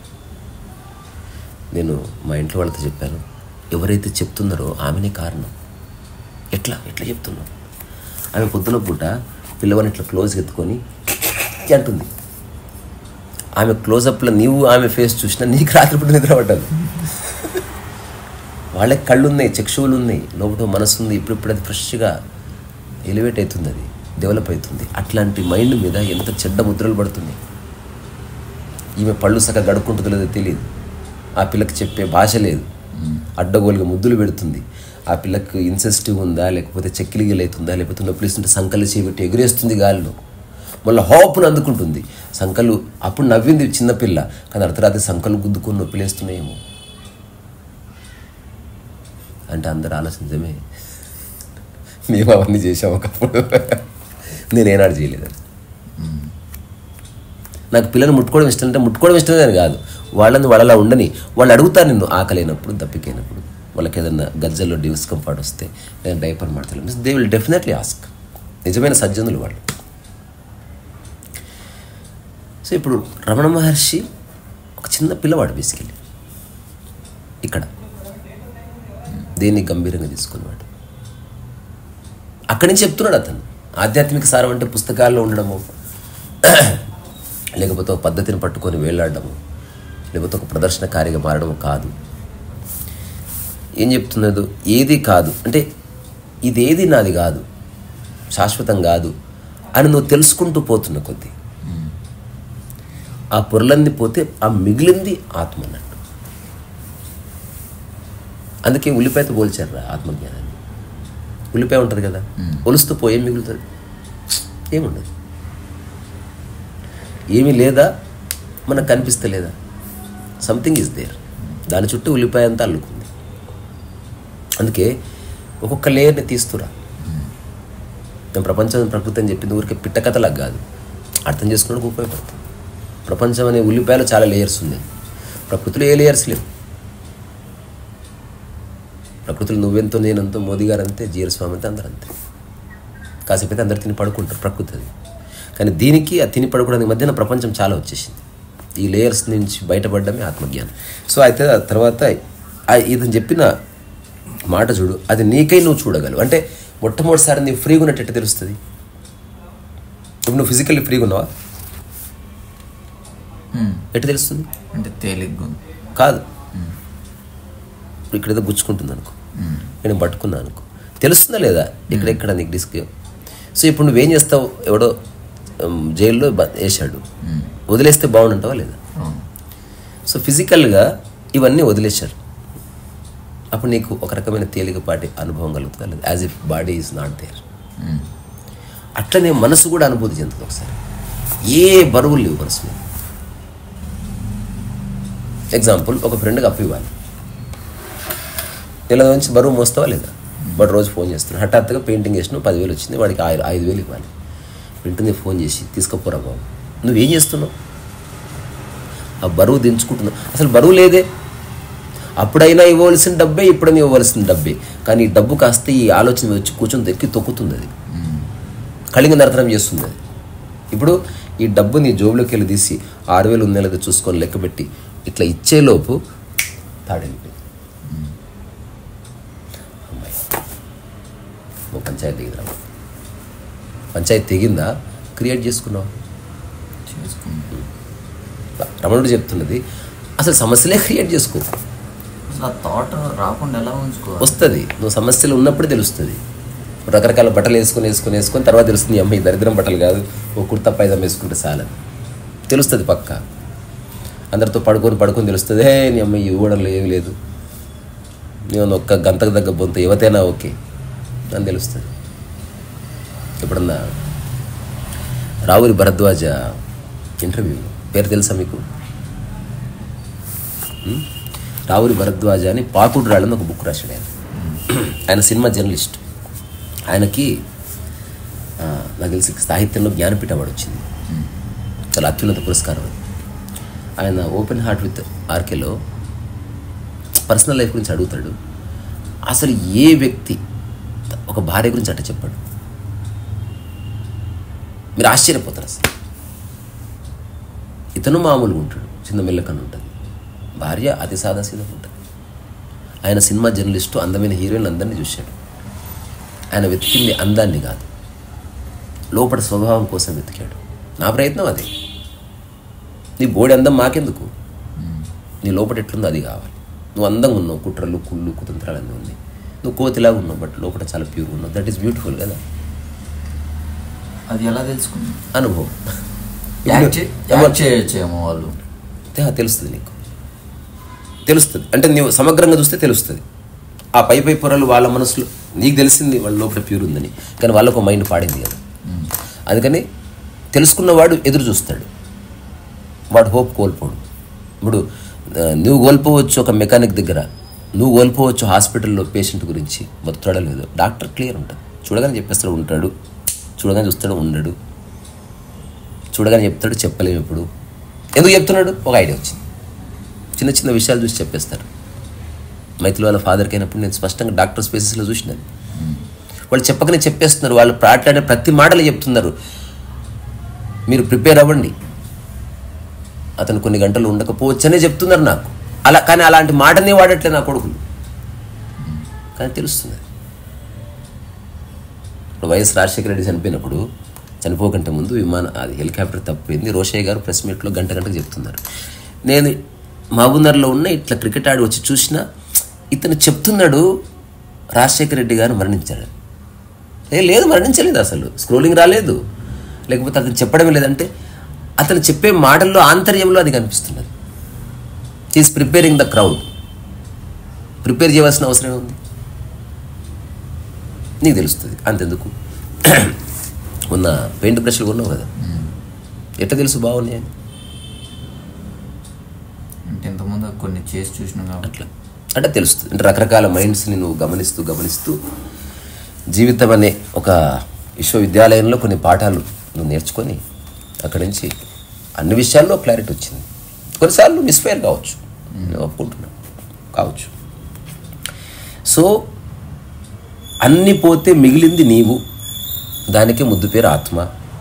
నేను మా ఇంట్లో వాళ్ళతో చెప్పాను ఎవరైతే చెప్తున్నారో ఆమెనే కారణం ఎట్లా ఎట్లా చెప్తున్నావు ఆమె పొద్దున పూట పిల్లవాడిని ఇట్లా క్లోజ్గా ఎత్తుకొని అంటుంది ఆమె క్లోజప్లో నీవు ఆమె ఫేస్ చూసినా నీకు రాత్రిపూట నిద్ర పడ్డాను వాళ్ళకి కళ్ళు ఉన్నాయి చక్షువులు ఉన్నాయి లోపల మనసు ఉంది ఇప్పుడిప్పుడు అది ఫ్రెష్గా ఎలివేట్ అవుతుంది అది డెవలప్ అవుతుంది అట్లాంటి మైండ్ మీద ఎంత చెడ్డ ముద్రలు పడుతున్నాయి ఈమె పళ్ళు సగ గడుక్కుంటుందో లేదో తెలియదు ఆ పిల్లకి చెప్పే భాష లేదు అడ్డగోలుగా ముద్దులు పెడుతుంది ఆ పిల్లకి ఇన్సెస్టివ్ ఉందా లేకపోతే చెక్కిలిగిలు అవుతుందా లేకపోతే నొప్పిస్తుంటే సంకలు చేపెట్టి ఎగురేస్తుంది గాలిలో మళ్ళీ హోప్ను అందుకుంటుంది సంకలు అప్పుడు నవ్వింది చిన్నపిల్ల కానీ అర్ధరాత్రి సంకలు గుద్దుకొని నొప్పిలేస్తున్నాయేమో అంటే అందరు ఆలోచించమే మేము అవన్నీ చేసాం ఒకప్పుడు నేను ఏనాడు చేయలేదు నాకు పిల్లలు ముట్టుకోవడం ఇష్టం అంటే ముట్టుకోవడం ఇష్టమే అని కాదు వాళ్ళని వాళ్ళలా ఉండని వాళ్ళు అడుగుతారు నిన్ను ఆకలేనప్పుడు దప్పికైనప్పుడు వాళ్ళకి ఏదన్నా గజ్జల్లో డిస్కంఫర్ట్ వస్తే లేదా డైపర్ మాడతారు దే విల్ డెఫినెట్లీ ఆస్క్ నిజమైన సజ్జనులు వాళ్ళు సో ఇప్పుడు రమణ మహర్షి ఒక చిన్న పిల్లవాడు బేసికలీ ఇక్కడ దీన్ని గంభీరంగా తీసుకునేవాడు అక్కడి నుంచి చెప్తున్నాడు అతను ఆధ్యాత్మిక సారం అంటే పుస్తకాల్లో ఉండడము లేకపోతే ఒక పద్ధతిని పట్టుకొని వేలాడడము లేకపోతే ఒక ప్రదర్శనకారిగా మారడం కాదు ఏం చెప్తున్నదో ఏది కాదు అంటే ఇదేది నాది కాదు శాశ్వతం కాదు అని నువ్వు తెలుసుకుంటూ పోతున్న కొద్దీ ఆ పొరలన్నీ పోతే ఆ మిగిలింది ఆత్మ అన్నట్టు అందుకే ఉల్లిపాయతో పోల్చారు ఆత్మజ్ఞానాన్ని ఉల్లిపాయ ఉంటుంది కదా ఒలుస్తూ పోయి ఏం మిగులుతుంది ఏముండదు ఏమీ లేదా మనకు కనిపిస్తలేదా సంథింగ్ ఈజ్ దేర్ దాని చుట్టూ ఉల్లిపాయ అంతా అల్లుకుంది అందుకే ఒక్కొక్క లేయర్ని తీస్తురా నేను ప్రపంచం ప్రకృతి అని చెప్పింది ఊరికే పిట్ట కథలకు కాదు అర్థం చేసుకోవడానికి ఉపయోగపడుతుంది ప్రపంచం అనే ఉల్లిపాయలో చాలా లేయర్స్ ఉన్నాయి ప్రకృతిలో ఏ లేయర్స్ లేవు ప్రకృతిలో నువ్వెంతో నేనంతో మోదీ గారు అంతే జీర స్వామి అంతే అందరూ అంతే కాసేపు అయితే అందరు తిని పడుకుంటారు ప్రకృతి అది కానీ దీనికి ఆ తిని పడుకోవడానికి మధ్యన ప్రపంచం చాలా వచ్చేసింది ఈ లేయర్స్ నుంచి బయటపడడమే ఆత్మజ్ఞానం సో అయితే ఆ తర్వాత ఆ ఇతను చెప్పిన మాట చూడు అది నీకై నువ్వు చూడగలవు అంటే మొట్టమొదటిసారి నీ ఫ్రీగా ఉన్నట్టు ఎట్ట తెలుస్తుంది ఇప్పుడు నువ్వు ఫిజికల్లీ ఫ్రీగా ఉన్నావా ఉమ్. ఎట్ట తెలుస్తుంది అంటే తేలిగ్గా ఉంది కాదు ఇప్పుడు ఇక్కడ ఏదో గుచ్చుకుంటుంది అనుకో ఉమ్. నేను పట్టుకున్నా అనుకో తెలుస్తుందా లేదా ఇక్కడ ఇక్కడ నీకు డిస్క్ సో ఇప్పుడు నువ్వేం చేస్తావు ఎవడో ఉమ్, జైల్లో బ- వేసాడు ఉమ్. వదిలేస్తే బాగుంటావా లేదా అవును సో ఫిజికల్గా ఇవన్నీ వదిలేశారు అప్పుడు నీకు ఒక రకమైన తేలికపాటి అనుభవం కలుగుతుందా లేదా as if body is not there um. అట్లనే మనసు కూడా అనుభూతి చెందుతుంది ఒకసారి ఏ బరువులు లేవు మనసు మీద ఎగ్జాంపుల్ ఒక ఫ్రెండ్కి అప్పు ఇవ్వాలి నెల నుంచి బరువు మోస్తావా లేదా వాడు రోజు ఫోన్ చేస్తున్నాడు హఠాత్తుగా పెయింటింగ్ వేసిన పదివేలు వచ్చింది వాడికి ఐదు ఐదు వేలు ఇవ్వాలి వెంటనే ఫోన్ చేసి తీసుకుపోరా బాబు నువ్వేం చేస్తున్నావు ఆ బరువు దించుకుంటున్నావు అసలు బరువు లేదే అప్పుడైనా ఇవ్వవలసిన డబ్బే ఇప్పుడైనా ఇవ్వవలసిన డబ్బే కానీ ఈ డబ్బు కాస్త ఈ ఆలోచన వచ్చి కూర్చొని ఎక్కి తొక్కుతుంది అది ఉమ్. కళింగ నర్తనం చేస్తుంది అది ఇప్పుడు ఈ డబ్బు నీ జోబులోకి వెళ్ళి తీసి ఆరు వేలు ఉందా లేదా చూసుకొని లెక్కబెట్టి ఇట్లా ఇచ్చేలోపు తాడెళ్ళిపోయింది అమ్మాయి ఓ పంచాయతీ దిగిరా పంచాయతీ తెగిందా క్రియేట్ చేసుకున్నావు చేసుకుంది రమణుడు చెప్తున్నది అసలు సమస్యలే క్రియేట్ చేసుకో అసలు ఆ థాట్ రాకుండా ఎలా ఉంచుకోవాలి వస్తుంది నువ్వు సమస్యలు ఉన్నప్పుడు తెలుస్తుంది రకరకాల బట్టలు వేసుకొని వేసుకొని వేసుకొని తర్వాత తెలుస్తుంది అమ్మ ఈ దరిద్రం బట్టలు కాదు ఓ కుర్తా పైజామా వేసుకుంటే చాలని తెలుస్తుంది పక్క అందరితో పడుకొని పడుకొని తెలుస్తుంది హే నీ అమ్మ ఈ ఊడలో ఏమీ లేదు నేను ఒక్క గంతకు దగ్గర బొంత యువతైనా ఓకే అని తెలుస్తుంది ఎప్పుడన్నా రావురి భరద్వాజ ఇంటర్వ్యూ పేరు తెలుసా మీకు ఉం? రావురి భరద్వాజ అని పాకుడు రాళ్ళని ఒక బుక్ రాశాడు ఆయన ఆయన సినిమా జర్నలిస్ట్ ఆయనకి ఆ, నాకు తెలిసి సాహిత్యంలో జ్ఞానపీఠ అవార్డు వచ్చింది చాలా అత్యున్నత పురస్కారం అది ఆయన ఓపెన్ హార్ట్ విత్ ఆర్కేలో పర్సనల్ లైఫ్ గురించి అడుగుతాడు అసలు ఏ వ్యక్తి ఒక భార్య గురించి అట్ట చెప్పాడు మీరు ఆశ్చర్యపోతారు అసలు ఇతను మామూలుగా ఉంటాడు చిన్న మెల్లకన్ను ఉంటుంది భార్య అతి సాదాసీదంగా ఉంటుంది ఆయన సినిమా జర్నలిస్టు అందమైన హీరోయిన్లు అందరినీ చూశాడు ఆయన వెతికింది అందాన్ని కాదు లోపల స్వభావం కోసం వెతికాడు నా ప్రయత్నం అదే నీ బోడి అందం మాకెందుకు నీ లోపల ఎట్లుందో అది కావాలి నువ్వు అందంగా ఉన్నావు కుట్రలు కుళ్ళు కుతంత్రాలు అన్నీ ఉన్నాయి నువ్వు కోతిలాగా ఉన్నావు బట్ లోపల చాలా ప్యూర్ ఉన్నావు దట్ ఈస్ బ్యూటిఫుల్ కదా అది ఎలా తెలుసుకుంది అనుభవం యాక్ట్ చే- యాక్ట్ చేయొచ్చేమో వాళ్ళు తే- తెలుస్తుంది నీకు తెలుస్తుంది అంటే నీవు సమగ్రంగా చూస్తే తెలుస్తుంది ఆ పై పై పొరలు వాళ్ళ మనసులో నీకు తెలిసింది వాళ్ళ లోపల ప్యూర్ ఉందని కానీ వాళ్ళకు మైండ్ పాడింది కదా అందుకని తెలుసుకున్నవాడు ఎదురు చూస్తాడు వాడు హోప్ కోల్పోడు ఇప్పుడు ఆ, నువ్వు కోల్పోవచ్చు ఒక మెకానిక్ దగ్గర నువ్వు కోల్పోవచ్చు హాస్పిటల్లో పేషెంట్ గురించి బతుకుతాడో లేదో డాక్టర్ క్లియర్ ఉంటుంది చూడగానే చెప్పేస్తాడు ఉంటాడు చూడగానే చూస్తాడు ఉండడు చూడగానే చెప్తాడు చెప్పలేము ఇప్పుడు ఎందుకు చెప్తున్నాడు ఒక ఐడియా వచ్చింది చిన్న చిన్న విషయాలు చూసి చెప్పేస్తారు మైత్రి వాళ్ళ ఫాదర్కి అయినప్పుడు నేను స్పష్టంగా డాక్టర్ స్పేసెస్లో చూసినాను వాళ్ళు చెప్పకనే చెప్పేస్తున్నారు వాళ్ళు మాట్లాడే ప్రతి మాటలు చెప్తున్నారు మీరు ప్రిపేర్ అవ్వండి అతను కొన్ని గంటలు ఉండకపోవచ్చనే చెప్తున్నారు నాకు అలా కానీ అలాంటి మాటనే వాడట్లే నా కొడుకులు కానీ తెలుస్తుంది ఇప్పుడు వైఎస్ రాజశేఖర రెడ్డి చనిపోయినప్పుడు చనిపోకంటే ముందు విమానం అది హెలికాప్టర్ తప్పిపోయింది రోషయ్య గారు ప్రెస్ మీట్లో గంట గంటకు చెప్తున్నారు నేను మహబూబ్నగర్లో ఉన్న ఇట్లా క్రికెట్ ఆడి వచ్చి చూసిన ఇతను చెప్తున్నాడు రాజశేఖర రెడ్డి గారు మరణించాడు ఏ లేదు మరణించలేదు అసలు స్క్రోలింగ్ రాలేదు లేకపోతే అతను చెప్పడమే లేదంటే అతను చెప్పే మాటల్లో ఆంతర్యంలో అది కనిపిస్తున్నది is preparing the crowd prepare చేయవలసిన అవసరం ఉంది నీకు తెలుస్తుంది అంతెందుకు ఉన్న పెయింట్ బ్రష్లు కొన్నావు కదా ఎట్లా తెలుసు బాగున్నాయని అంటే ఇంతకుముందు కొన్ని చేసి చూసినాం కాబట్టి అట్లా అంటే తెలుస్తుంది అంటే రకరకాల మైండ్స్ని నువ్వు గమనిస్తూ గమనిస్తూ జీవితం అనే ఒక విశ్వవిద్యాలయంలో కొన్ని పాఠాలు నువ్వు నేర్చుకొని అక్కడి నుంచి అన్ని విషయాల్లో క్లారిటీ వచ్చింది కొన్నిసార్లు మిస్ఫైర్ కావచ్చు నేను ఒప్పుకుంటున్నా కావచ్చు సో అన్ని పోతే మిగిలింది నీవు దానికే ముద్దు పేరు ఆత్మ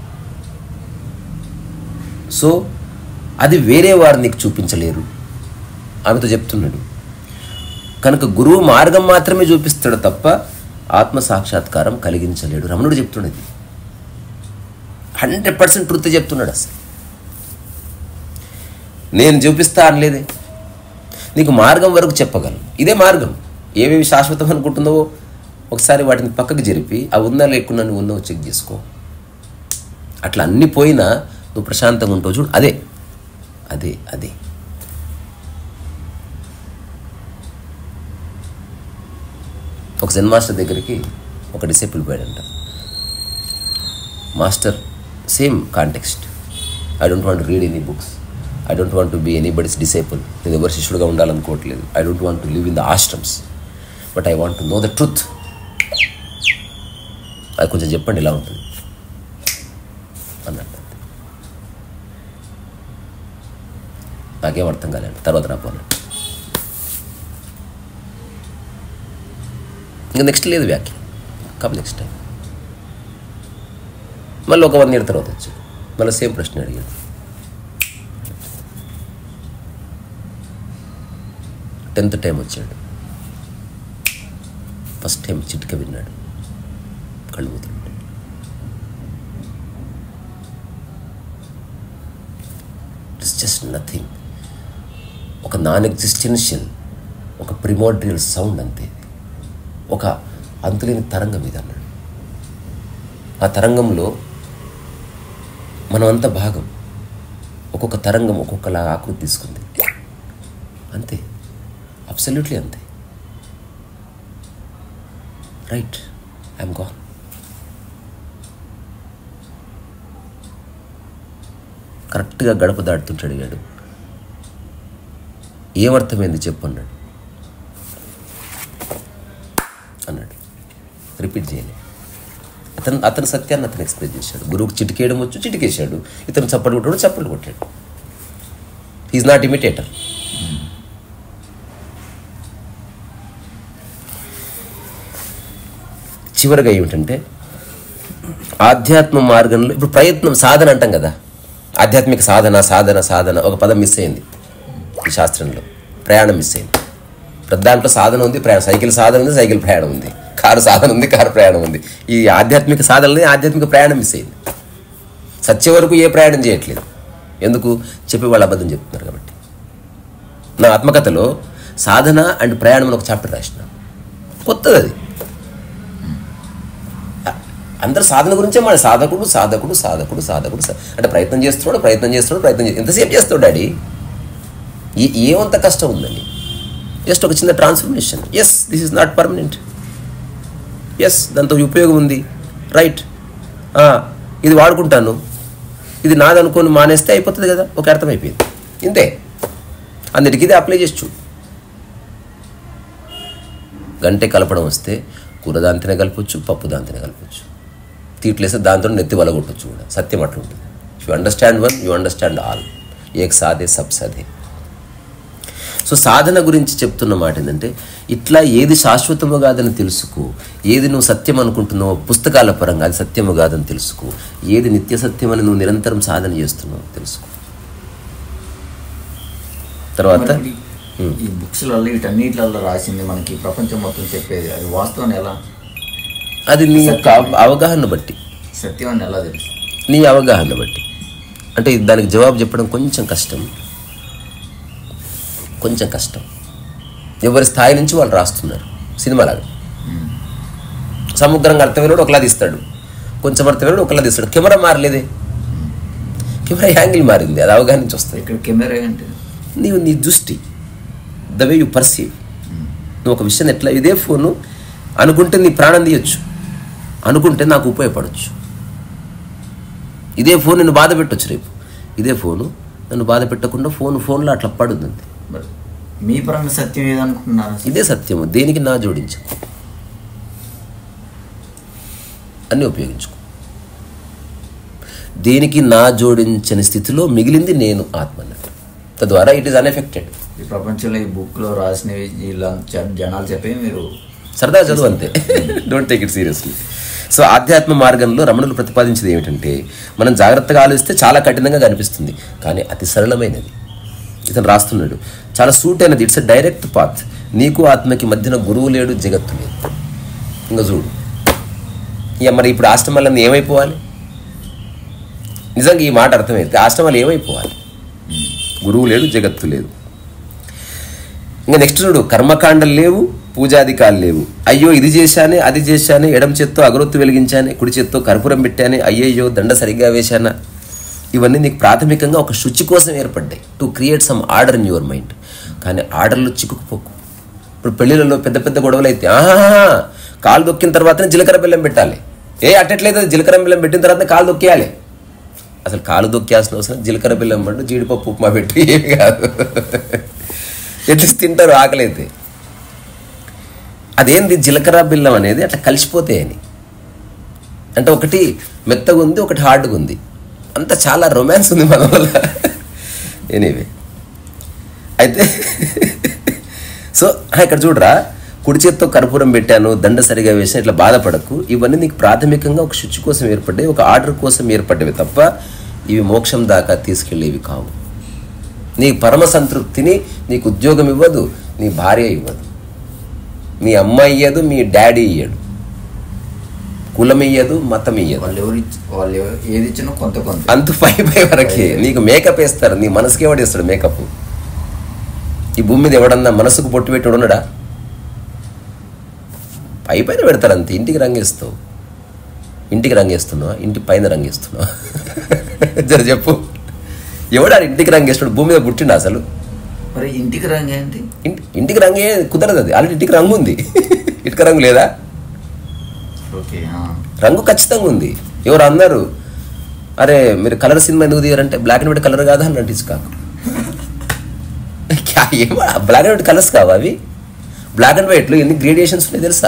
సో అది వేరే వారు నీకు చూపించలేరు ఆమెతో చెప్తున్నాడు కనుక గురువు మార్గం మాత్రమే చూపిస్తాడు తప్ప ఆత్మ సాక్షాత్కారం కలిగించలేడు రమణుడు చెప్తున్నది హండ్రెడ్ పర్సెంట్ ట్రూత్ చెప్తున్నాడు అసలు నేను చూపిస్తా అనలేదే నీకు మార్గం వరకు చెప్పగలను ఇదే మార్గం ఏమేమి శాశ్వతం అనుకుంటున్నావో ఒకసారి వాటిని పక్కకు జరిపి ఆ ఉందా లేకుండా నువ్వు ఉన్నావో చెక్ చేసుకో అట్లా అన్ని పోయినా నువ్వు ప్రశాంతంగా ఉంటావు చూడు అదే అదే అదే ఒక జెన్ మాస్టర్ దగ్గరికి ఒక డిసేపుల్ పోయాడంట master same context I don't want read any books I don't want be anybody's disciple నేను ఎవరు శిష్యుడుగా ఉండాలనుకోవట్లేదు I don't want to live in the ashrams but I want to know the truth అది కొంచెం చెప్పండి ఇలా ఉంటుంది అన్నట్టు నాకేం అర్థం కాలేదు తర్వాత రాపోను ఇంకా నెక్స్ట్ లేదు వ్యాఖ్య కమ్ నెక్స్ట్ టైం మళ్ళీ ఒక వన్ ఇయర్ తర్వాత వచ్చాడు మళ్ళీ సేమ్ ప్రశ్న అడిగాడు టెన్త్ టైం వచ్చాడు ఫస్ట్ టైం చిటిక విన్నాడు కళ్ళు మూతలు ఇట్స్ జస్ట్ నథింగ్ ఒక నాన్ ఎగ్జిస్టెన్షియల్ ఒక ప్రిమోడ్రియల్ సౌండ్ అంతే ఒక అంతులేని తరంగం ఇది అన్నాడు ఆ తరంగంలో మనమంతా భాగం ఒక్కొక్క తరంగం ఒక్కొక్కలా ఆకృతి తీసుకుంది అంతే అబ్సల్యూట్లీ అంతే రైట్ ఐఎమ్ గాన్ కరెక్ట్గా గడప దాటుతుంటే అడిగాడు ఏమర్థమైంది చెప్పు అన్నాడు అన్నాడు రిపీట్ చేయలే అతను అతని సత్యాన్ని అతను ఎక్స్ప్రెస్ చేశాడు గురువుకి చిటికేయడం వచ్చు చిటికేశాడు ఇతను చప్పట్లు కొట్టాడు చప్పట్లు కొట్టాడు ఈజ్ నాట్ ఇమిటేటర్ చివరిగా ఏమిటంటే ఆధ్యాత్మ మార్గంలో ఇప్పుడు ప్రయత్నం సాధన అంటాం కదా ఆధ్యాత్మిక సాధన సాధన సాధన ఒక పదం మిస్ అయింది ఈ శాస్త్రంలో ప్రయాణం మిస్ అయింది ప్రతి దాంట్లో సాధన ఉంది ప్రయాణం సైకిల్ సాధన ఉంది సైకిల్ ప్రయాణం ఉంది కారు సాధన ఉంది కారు ప్రయాణం ఉంది ఈ ఆధ్యాత్మిక సాధనలో ఆధ్యాత్మిక ప్రయాణం మిస్ అయింది సత్య వరకు ఏ ప్రయాణం చేయట్లేదు ఎందుకు చెప్పి వాళ్ళు అబద్ధం చెప్తున్నారు కాబట్టి నా ఆత్మకథలో సాధన అండ్ ప్రయాణం అని ఒక చాప్టర్ రాసిన కొత్తది అది అందరు సాధన గురించే మన సాధకుడు సాధకుడు సాధకుడు సాధకుడు సా- అంటే ప్రయత్నం చేస్తున్నాడు ప్రయత్నం చేస్తున్నాడు ప్రయత్నం చే- ఎంతసేపు చేస్తాడు డాడీ ఏ ఏమంత కష్టం ఉందండి జస్ట్ ఒక చిన్న transformation yes this is not permanent yes దాంతో ఉపయోగం ఉంది రైట్ ఇది వాడుకుంటాను ఇది నాదనుకొని మానేస్తే అయిపోతుంది కదా ఒక అర్థమైపోయింది ఇంతే అందరికి ఇది అప్లై చేసి చూడు గంటే కలపడం వస్తే కూర దాంతోనే కలపచ్చు పప్పు దాంతోనే కలపచ్చు తీట్లేస్తే దాంతో నెత్తి వలగొట్టచ్చు కూడా సత్యం అట్లా ఉంటుంది you understand one you understand all ఏక్ సాదే సబ్ సదే సో సాధన గురించి చెప్తున్న మాట ఏంటంటే ఇట్లా ఏది శాశ్వతము కాదని తెలుసుకో ఏది నువ్వు సత్యం అనుకుంటున్నావో పుస్తకాల పరంగా అది సత్యము కాదని తెలుసుకో ఏది నిత్య సత్యమని నువ్వు నిరంతరం సాధన చేస్తున్నావు తెలుసుకో తర్వాత మరి ఈ బుక్స్లలో వీటన్నిటిలలో రాసింది మనకి ప్రపంచం మొత్తం చెప్పేది అది వాస్తవం ఎలా అది నీ యొక్క అవ- అవగాహన బట్టి సత్యం అని ఎలా తెలుసు నీ అవగాహన బట్టి అంటే దానికి జవాబు చెప్పడం కొంచెం కష్టం కొంచెం కష్టం ఎవరి స్థాయి నుంచి వాళ్ళు రాస్తున్నారు సినిమాలాగా సముద్రంగా అర్థమైనడు ఒకలా తీస్తాడు కొంచెం అర్థమైనడు ఒకలా తీస్తాడు కెమెరా మారలేదే కెమెరా యాంగిల్ మారింది అది అవగాహన నుంచి వస్తుంది ఇక్కడ కెమెరా ఏంటి నీవు నీ దృష్టి ద వే యూ పర్సీవ్ నువ్వు ఒక విషయం ఎట్లా ఇదే ఫోను అనుకుంటే నీ ప్రాణం తీయొచ్చు అనుకుంటే నాకు ఉపయోగపడవచ్చు ఇదే ఫోన్ నిన్ను బాధ పెట్టొచ్చు రేపు ఇదే ఫోను నన్ను బాధ పెట్టకుండా ఫోన్ ఫోన్లో అట్లా పడుతుంది మరి మీ పరంగా సత్యం ఏదనుకుంటున్నారు అసలు? ఇదే సత్యము దేనికి నా జోడించు అన్నీ ఉపయోగించుకో దేనికి నా జోడించని స్థితిలో మిగిలింది నేను ఆత్మ అన్నట్టు తద్వారా ఇట్ ఈస్ అన్ఎఫెక్టెడ్ ఈ ప్రపంచంలో ఈ బుక్లో రాసినవి ఇలా జ- జనాలు చెప్పి మీరు సరదా చదువు అంతే don't take it seriously so ఆధ్యాత్మ మార్గంలో రమణులు ప్రతిపాదించేది ఏమిటంటే మనం జాగ్రత్తగా ఆలోచిస్తే చాలా కఠినంగా కనిపిస్తుంది కానీ అతి సరళమైనది ఇతను రాస్తున్నాడు చాలా సూట్ అయినది ఇట్స్ ఎ డైరెక్ట్ పాత్ నీకు ఆత్మకి మధ్యన గురువు లేడు జగత్తు లేదు ఇంకా చూడు ఇక మరి ఇప్పుడు ఆశ్రమాలన్నీ ఏమైపోవాలి నిజంగా ఈ మాట అర్థమైతే ఆశ్రమాలు ఏమైపోవాలి గురువు లేడు జగత్తు లేదు ఇంకా నెక్స్ట్ చూడు కర్మకాండలు లేవు పూజాధికాలు లేవు అయ్యో ఇది చేశానే అది చేశానే ఎడం చేత్తో అగరొత్తు వెలిగించానే కుడి చేత్తో కర్పూరం పెట్టానే అయ్యయ్యో దండ సరిగ్గా వేశానా ఇవన్నీ నీకు ప్రాథమికంగా ఒక శుచి కోసం ఏర్పడ్డాయి to create some order in your mind కానీ ఆర్డర్లో చిక్కుకుపోకు ఇప్పుడు పెళ్ళిళ్ళలో పెద్ద పెద్ద గొడవలు అయితే ఆహా కాలు దొక్కిన తర్వాతనే జీలకర్ర బెల్లం పెట్టాలి ఏ అట్టట్లేదు అది జీలకర్ర బెల్లం పెట్టిన తర్వాత కాలు దొక్కేయాలి అసలు కాలు దొక్కేయాల్సిన అవసరం జీలకర్ర బెల్లం పండు జీడిపప్పు ఉప్మా పెట్టి ఏమి కాదు ఎట్లీస్ట్ తింటారు ఆకలి అయితే అదేంది జీలకర్ర బెల్లం అనేది అట్లా కలిసిపోతాయి అని అంటే ఒకటి మెత్తగా ఉంది ఒకటి హార్డ్గా ఉంది అంత చాలా రొమాన్స్ ఉంది మన వల్ల ఎనీవే అయితే సో ఇక్కడ చూడరా కుడి చేత్తో కర్పూరం పెట్టాను దండ సరిగా వేసాను ఇట్లా బాధపడకు ఇవన్నీ నీకు ప్రాథమికంగా ఒక శుచి కోసం ఏర్పడ్డాయి ఒక ఆర్డర్ కోసం ఏర్పడ్డవి తప్ప ఇవి మోక్షం దాకా తీసుకెళ్ళేవి కావు నీ పరమ సంతృప్తిని నీకు ఉద్యోగం ఇవ్వదు నీ భార్య ఇవ్వదు మీ అమ్మ ఇయ్యదు మీ డాడీ ఇయ్యడు కులం ఇయ్యదు మతం ఇయ్యదు వాళ్ళు ఎవరు ఇచ్చి- వాళ్ళు ఎవ- ఏది ఇచ్చినా కొంత కొంత అంత పై పై వరకే నీకు మేకప్ వేస్తారు నీ మనసుకి ఎవడు వేస్తాడు మేకప్ ఈ భూమి మీద ఎవడన్నా మనసుకు పొట్టు పెట్టి ఉండడా పై పైన పెడతారు అంతే ఇంటికి రంగేస్తావు ఇంటికి రంగేస్తున్నావా ఇంటి పైన రంగేస్తున్నావా జర చెప్పు ఎవడా ఇంటికి రంగేస్తాడు భూమి మీద పుట్టిండు అసలు మరి ఇంటికి రంగు ఏంటి ఇంటి ఇంటికి రంగే కుదరదు అది ఆల్రెడీ ఇంటికి రంగు ఉంది ఇటుక రంగు లేదా ఓకే రంగు ఖచ్చితంగా ఉంది ఎవరు అన్నారు అరే మీరు కలర్ సినిమా ఎందుకు తీయారంటే బ్లాక్ అండ్ వైట్ కలర్ కాదా అని నటించు కాకు క్యా ఏమో బ్లాక్ అండ్ వైట్ కలర్స్ కావా అవి బ్లాక్ అండ్ వైట్లో ఎన్ని గ్రేడియేషన్స్ ఉన్నాయి తెలుసా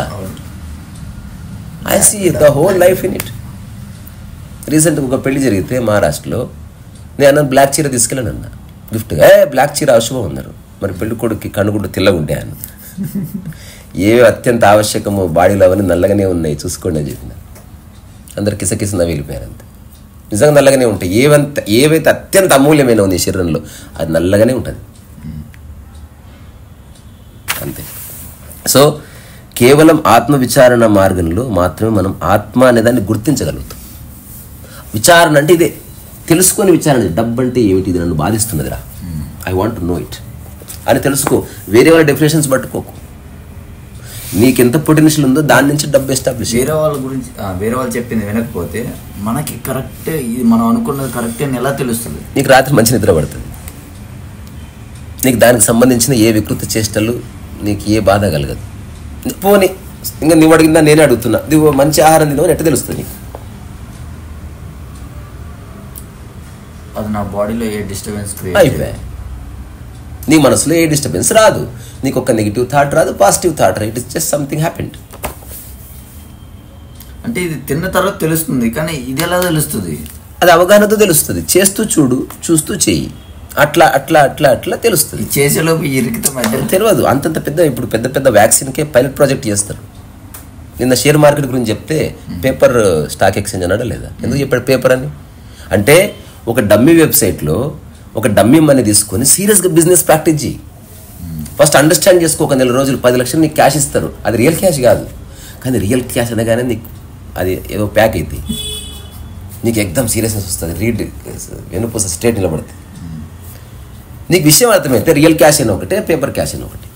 I see the whole life in it రీసెంట్గా ఒక పెళ్లి జరిగితే మహారాష్ట్రలో నేను అన్న బ్లాక్ చీర తీసుకెళ్ళాను అన్న గిఫ్ట్గా ఏ బ్లాక్ చీర అవసరం ఉన్నారు మరి పెళ్లి కొడుకు కనుగుడ్డు తెల్లగా ఉండే అన్న ఏవి అత్యంత ఆవశ్యకమో బాడీలో అవన్నీ నల్లగానే ఉన్నాయి చూసుకోండి అని చెప్పిన అందరు కిసకిస నవ్విలిపోయారు అంతే నిజంగా నల్లగానే ఉంటాయి ఏవంత ఏవైతే అత్యంత అమూల్యమైన ఉంది ఈ శరీరంలో అది నల్లగానే ఉంటుంది అంతే సో కేవలం ఆత్మ విచారణ మార్గంలో మాత్రమే మనం ఆత్మ అనేదాన్ని గుర్తించగలుగుతాం విచారణ అంటే ఇదే తెలుసుకొని విచారణ చేయి. డబ్బు అంటే ఏమిటి ఇది నన్ను బాధిస్తున్నదిరా I want to know it అని తెలుసుకో వేరే వాళ్ళ డెఫినేషన్స్ పట్టుకోకు నీకు ఎంత పొటెన్షియల్ ఉందో దాని నుంచి డబ్బు ఎస్టాబ్లిష్ వేరే వాళ్ళ గురించి ఆ, వేరే వాళ్ళు చెప్పింది వినకపోతే మనకి కరెక్టే ఇది మనం అనుకున్నది కరెక్టే అని ఎలా తెలుస్తుంది నీకు రాత్రి మంచి నిద్ర పడుతుంది నీకు దానికి సంబంధించిన ఏ వికృత చేష్టలు నీకు ఏ బాధ కలగదు పోనీ ఇంకా నువ్వు అడిగిందా నేనే అడుగుతున్నా నువ్వు మంచి ఆహారం తినవని ఎట్ట తెలుస్తుంది నీకు అది నా బాడీలో ఏ డిస్టర్బెన్స్ అయిపోయా నీ మనసులో ఏ డిస్టర్బెన్స్ రాదు నీకు ఒక నెగిటివ్ థాట్ రాదు పాజిటివ్ థాట్ రాదు it is just something happened అంటే ఇది తిన్న తర్వాత తెలుస్తుంది కానీ ఇది ఎలా తెలుస్తుంది అది అవగాహనతో తెలుస్తుంది చేస్తూ చూడు చూస్తూ చెయ్యి అట్లా అట్లా అట్లా అట్లా తెలుస్తుంది ఇది చేసేలోపు ఇరికితే మధ్య తెలియదు అంతంత పెద్ద ఇప్పుడు పెద్ద పెద్ద వ్యాక్సిన్కే పైలట్ ప్రాజెక్ట్ చేస్తారు నిన్న షేర్ మార్కెట్ గురించి చెప్తే పేపర్ స్టాక్ ఎక్స్చేంజ్ అన్నాడా లేదా ఎందుకు చెప్పాడు పేపర్ అని అంటే ఒక డమ్మీ వెబ్సైట్లో ఒక డమ్మీ మనీ తీసుకొని సీరియస్గా బిజినెస్ ప్రాక్టీస్ చేయి ఫస్ట్ అండర్స్టాండ్ చేసుకో ఒక నెల రోజులు పది లక్షలు నీకు క్యాష్ ఇస్తారు అది రియల్ క్యాష్ కాదు కానీ రియల్ క్యాష్ అనగానే నీకు అది ఏదో ప్యాక్ అవుతుంది నీకు ఎగ్దమ్ సీరియస్నెస్ వస్తుంది రీడ్ వెనుపూస స్టేట్ నిలబడుతుంది నీకు విషయం అర్థమైతే రియల్ క్యాష్ అయిన ఒకటే పేపర్ క్యాష్ అయిన ఒకటి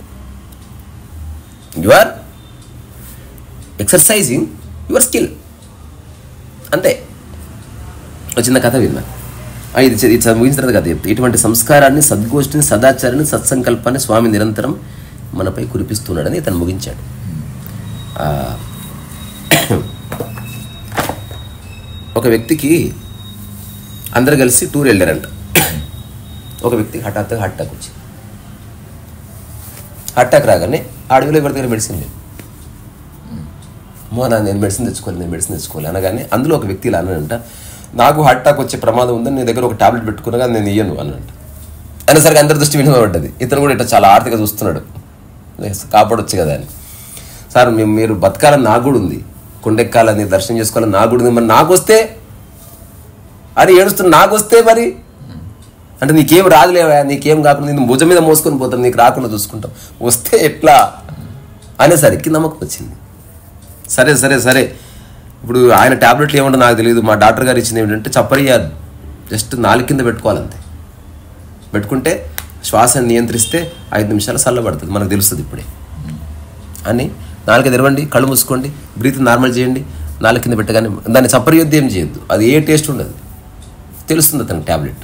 you are exercising your skill అంతే ఒక చిన్న కథ విన్నా ఆ, ఇది చ- ఇది చ- ముగించిన తర్వాత కథ చెప్తా ఇటువంటి సంస్కారాన్ని సద్గోష్ఠిని సదాచారాన్ని సత్సంకల్పాన్ని స్వామి నిరంతరం మనపై కురిపిస్తున్నాడని ఇతను ముగించాడు ఆ, ఒక వ్యక్తికి అందరు కలిసి టూర్ వెళ్ళారంట ఒక వ్యక్తికి హఠాత్తుగా హార్ట్ అటాక్ వచ్చింది హార్ట్ అటాక్ రాగానే అడవిలో ఎవరి దగ్గర మెడిసిన్ లేదు మో నా నేను మెడిసిన్ తెచ్చుకోవాలి నేను మెడిసిన్ తెచ్చుకోవాలి అనగానే అందులో ఒక వ్యక్తి ఇలా అన్నాడంట నాకు హార్ట్ అటాక్ వచ్చే ప్రమాదం ఉందని నీ దగ్గర ఒక టాబ్లెట్ పెట్టుకున్నా నేను ఇయ్యను అనంట అనేసరికి అందరి దృష్టి వినబడ్డది ఇతను కూడా ఇట్లా చాలా ఆర్థిక చూస్తున్నాడు కాపాడొచ్చు కదా అని సార్ మేము మీరు బతకాలని నాకు కూడా ఉంది కొండెక్కాలని దర్శనం చేసుకోవాలని నాకు కూడా ఉంది మరి నాకు వస్తే అని ఏడుస్తున్న నాకు వస్తే మరి అంటే నీకేం రాదులేవా నీకేం కాకుండా నేను భుజం మీద మోసుకొని పోతాం నీకు రాకుండా చూసుకుంటాం వస్తే ఎట్లా అనేసరికి నమ్మకం వచ్చింది సరే సరే సరే ఇప్పుడు ఆయన ట్యాబ్లెట్లు ఏమంటో నాకు తెలియదు మా డాక్టర్ గారు ఇచ్చింది ఏమిటంటే చప్పరియాదు జస్ట్ నాలుగు కింద పెట్టుకోవాలంతే పెట్టుకుంటే శ్వాసను నియంత్రిస్తే ఐదు నిమిషాలు చల్లబడుతుంది మనకు తెలుస్తుంది ఇప్పుడే అని నాలుగు తెరవండి కళ్ళు మూసుకోండి బ్రీత్ నార్మల్ చేయండి నాలుగు కింద పెట్టగానే దాన్ని చప్పరియోద్ది ఏం చేయొద్దు అది ఏ టేస్ట్ ఉండదు తెలుస్తుంది అతనికి ట్యాబ్లెట్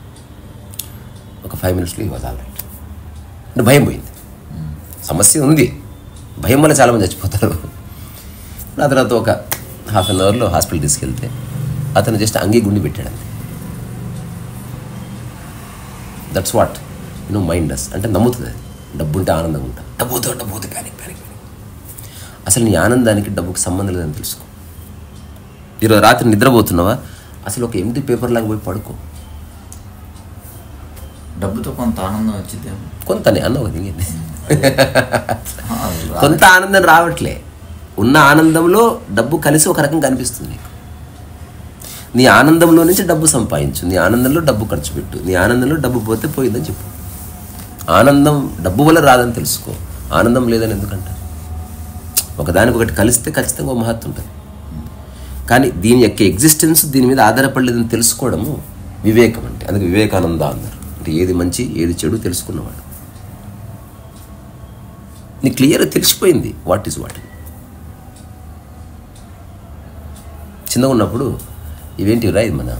ఒక ఫైవ్ మినిట్స్లో ఇవ్వాలి ఆల్రైట్ అంటే భయం పోయింది సమస్య ఉంది భయం వల్ల చాలామంది చచ్చిపోతారు ఆ తర్వాత ఒక హాఫ్ అన్ అవర్లో హాస్పిటల్ తీసుకెళ్తే అతను జస్ట్ అంగి గుండి పెట్టాడు అంతే that's what you know mind does అంటే నమ్ముతుంది అది డబ్బు ఉంటే ఆనందంగా ఉంటా డబ్బుతో డబ్బుతో ప్యానిక్ ప్యానిక్ అసలు నీ ఆనందానికి డబ్బుకి సంబంధం లేదని తెలుసుకో ఈరోజు రాత్రి నిద్రపోతున్నావా అసలు ఒక ఎంటీ పేపర్ లాగా పోయి పడుకో డబ్బుతో కొంత ఆనందం వచ్చిందేమో కొంతనే అన్న ఒక దిగింది కొంత ఆనందం రావట్లే ఉన్న ఆనందంలో డబ్బు కలిసి ఒక రకంగా కనిపిస్తుంది నీకు నీ ఆనందంలో నుంచి డబ్బు సంపాదించు నీ ఆనందంలో డబ్బు ఖర్చు పెట్టు నీ ఆనందంలో డబ్బు పోతే పోయిందని చెప్పు ఆనందం డబ్బు వల్ల రాదని తెలుసుకో ఆనందం లేదని ఎందుకంటారు ఒకదానికొకటి కలిస్తే ఖచ్చితంగా ఒక మహత్వం ఉంటుంది కానీ దీని యొక్క ఎగ్జిస్టెన్స్ దీని మీద ఆధారపడలేదని తెలుసుకోవడము వివేకం అంటే అందుకే వివేకానంద అన్నారు అంటే ఏది మంచి ఏది చెడు తెలుసుకున్నవాడు నీ క్లియర్గా తెలిసిపోయింది వాట్ ఈజ్ వాట్ చిన్నగా ఉన్నప్పుడు ఇవేంటి రా ఇది మన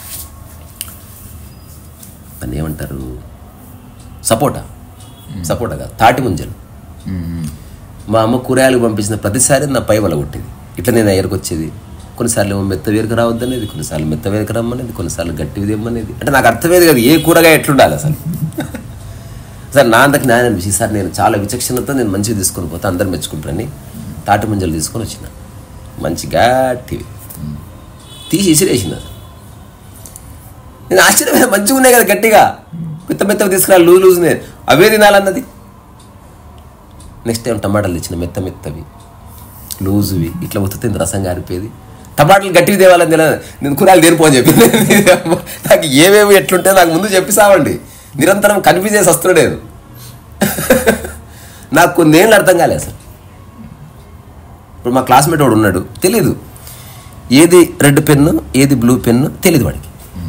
దాన్ని ఏమంటారు సపోటా సపోటా కాదు తాటి ముంజలు మా అమ్మ కూరగాయలు పంపించిన ప్రతిసారి నా పై వల కొట్టేది ఇట్లా నేను ఎగరికి వచ్చేది కొన్నిసార్లు ఏమో మెత్త వేరుకు రావద్దనేది కొన్నిసార్లు మెత్త వేరుకు రమ్మనేది కొన్నిసార్లు గట్టివి తెమ్మనేది అంటే నాకు అర్థమేది కాదు ఏ కూరగాయ ఎట్లుండాలి అసలు సార్ నా అంతకు న్యాయం అనిపించింది సార్ నేను చాలా విచక్షణతో నేను మంచిగా తీసుకొని పోతే అందరు మెచ్చుకుంటారని తాటి ముంజలు తీసుకొని వచ్చిన మంచి గట్టివి తీసి ఇసిరేసింది అది నేను ఆశ్చర్యమైన మంచిగా ఉన్నాయి కదా గట్టిగా మెత్త మెత్తవి తీసుకురా లూజ్ లూజ్నే అవే తినాలన్నది నెక్స్ట్ టైం టమాటాలు తెచ్చిన మెత్త మెత్తవి లూజువి ఇట్లా ఉత్తుతుంది రసం గారిపోయేది టమాటాలు గట్టివి తేవాలని తెలియదు నేను కూరగాయలు తీరిపో అని చెప్పి నాకు ఏమేమి ఎట్లుంటే నాకు ముందు చెప్పిసావండి నిరంతరం కన్ఫ్యూజ్ చేసి వస్తున్నాడు నాకు కొన్నేళ్ళు అర్థం కాలేదు అసలు ఇప్పుడు మా క్లాస్మేట్ వాడు ఉన్నాడు తెలీదు ఏది రెడ్ పెన్ను ఏది బ్లూ పెన్ను తెలీదు వాడికి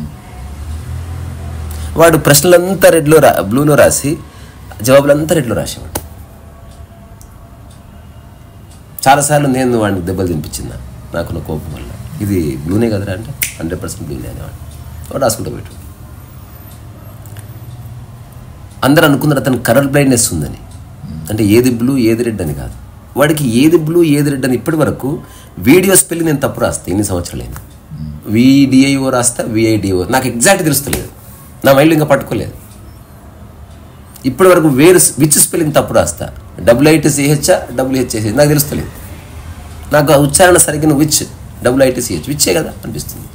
వాడు ప్రశ్నలంతా రెడ్లో రా బ్లూలో రాసి జవాబులంతా రెడ్లో రాసేవాడు చాలాసార్లు నేను వాడిని దెబ్బలు తినిపించిందా నాకున్న కోపం వల్ల ఇది బ్లూనే కదరా అంటే హండ్రెడ్ పర్సెంట్ బ్లూనే అనేవాడు వాడు రాసుకుంటూ పెట్టు అందరూ అనుకున్నారు అతను కలర్ బ్లైండ్నెస్ ఉందని అంటే ఏది బ్లూ ఏది రెడ్ అని కాదు వాడికి ఏది బ్లూ ఏది రెడ్ అని ఇప్పటి వరకు వీడియో స్పెల్లింగ్ నేను తప్పు రాస్తా ఎన్ని సంవత్సరాలైంది విడిఐఓ రాస్తా విఐడిఓ నాకు ఎగ్జాక్ట్ తెలుస్తలేదు నా మైండ్లో ఇంకా పట్టుకోలేదు ఇప్పటి వరకు వేరు విచ్ స్పెల్లింగ్ తప్పు రాస్తా డబ్ల్యూఐటీసీహెచ్ఆ డబ్ల్యూహెచ్ఏసి నాకు తెలుస్తలేదు నాకు ఆ ఉచ్చారణ సరిగ్గా విచ్ డబ్ల్యూఐటీసీహెచ్ విచ్చే కదా అనిపిస్తుంది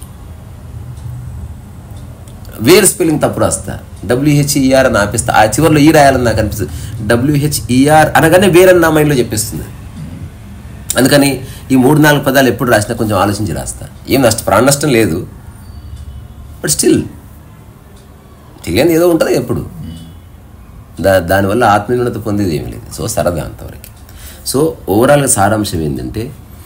వేరు స్పెల్లింగ్ తప్పు రాస్తా డబ్ల్యూహెచ్ఈఆర్ అని ఆపిస్తా ఆ చివరిలో ఈ రాయాలని నాకు అనిపిస్తుంది డబ్ల్యూహెచ్ఈఆర్ అనగానే వేరని నా మైండ్లో చెప్పేస్తుంది అందుకని ఈ మూడు నాలుగు పదాలు ఎప్పుడు రాసినా కొంచెం ఆలోచించి రాస్తా ఏం నష్టం ప్రాణ నష్టం లేదు బట్ స్టిల్ తెలియని ఏదో ఉంటుంది ఎప్పుడు దా దానివల్ల ఆత్మీయత పొందేది ఏమీ లేదు సో సరదా అంతవరకు సో ఓవరాల్గా సారాంశం ఏంటంటే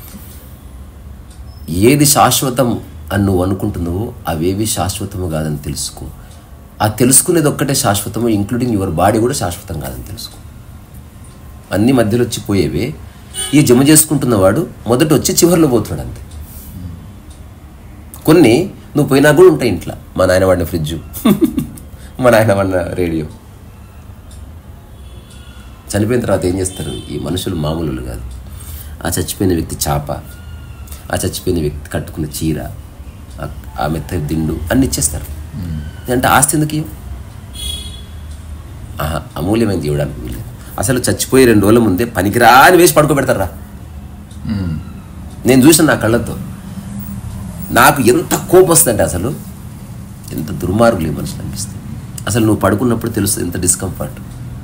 ఏది శాశ్వతం అని నువ్వు అనుకుంటున్నావో అవేవి శాశ్వతము కాదని తెలుసుకో ఆ తెలుసుకునేది ఒక్కటే శాశ్వతము ఇంక్లూడింగ్ యువర్ బాడీ కూడా శాశ్వతం కాదని తెలుసుకో అన్ని మధ్యలో వచ్చి పోయేవే ఈ జమ చేసుకుంటున్నవాడు మొదట వచ్చి చివరిలో పోతున్నాడు అంతే కొన్ని నువ్వు పోయినా కూడా ఉంటాయి ఇంట్లో మా నాయన వాడిన ఫ్రిడ్జు మా నాయన వాడిన రేడియో చనిపోయిన తర్వాత ఏం చేస్తారు ఈ మనుషులు మామూలు కాదు ఆ చచ్చిపోయిన వ్యక్తి చాప ఆ చచ్చిపోయిన వ్యక్తి కట్టుకున్న చీర ఆ- ఆ మెత్త దిండు అన్ని ఇచ్చేస్తారు అంటే ఆస్తి ఎందుకు ఇవ్వం? ఆహా అమూల్యమైనది ఇవ్వడానికి వీల్లేదు అసలు చచ్చిపోయి రెండు రోజుల ముందే పనికిరాని వేసి పడుకోబెడతారా నేను చూసిన నా కళ్ళతో నాకు ఎంత కోపం వస్తుందంటే అసలు ఎంత దుర్మార్గులు ఈ మనుషులు అనిపిస్తుంది అసలు నువ్వు పడుకున్నప్పుడు తెలుస్తుంది ఎంత డిస్కంఫర్ట్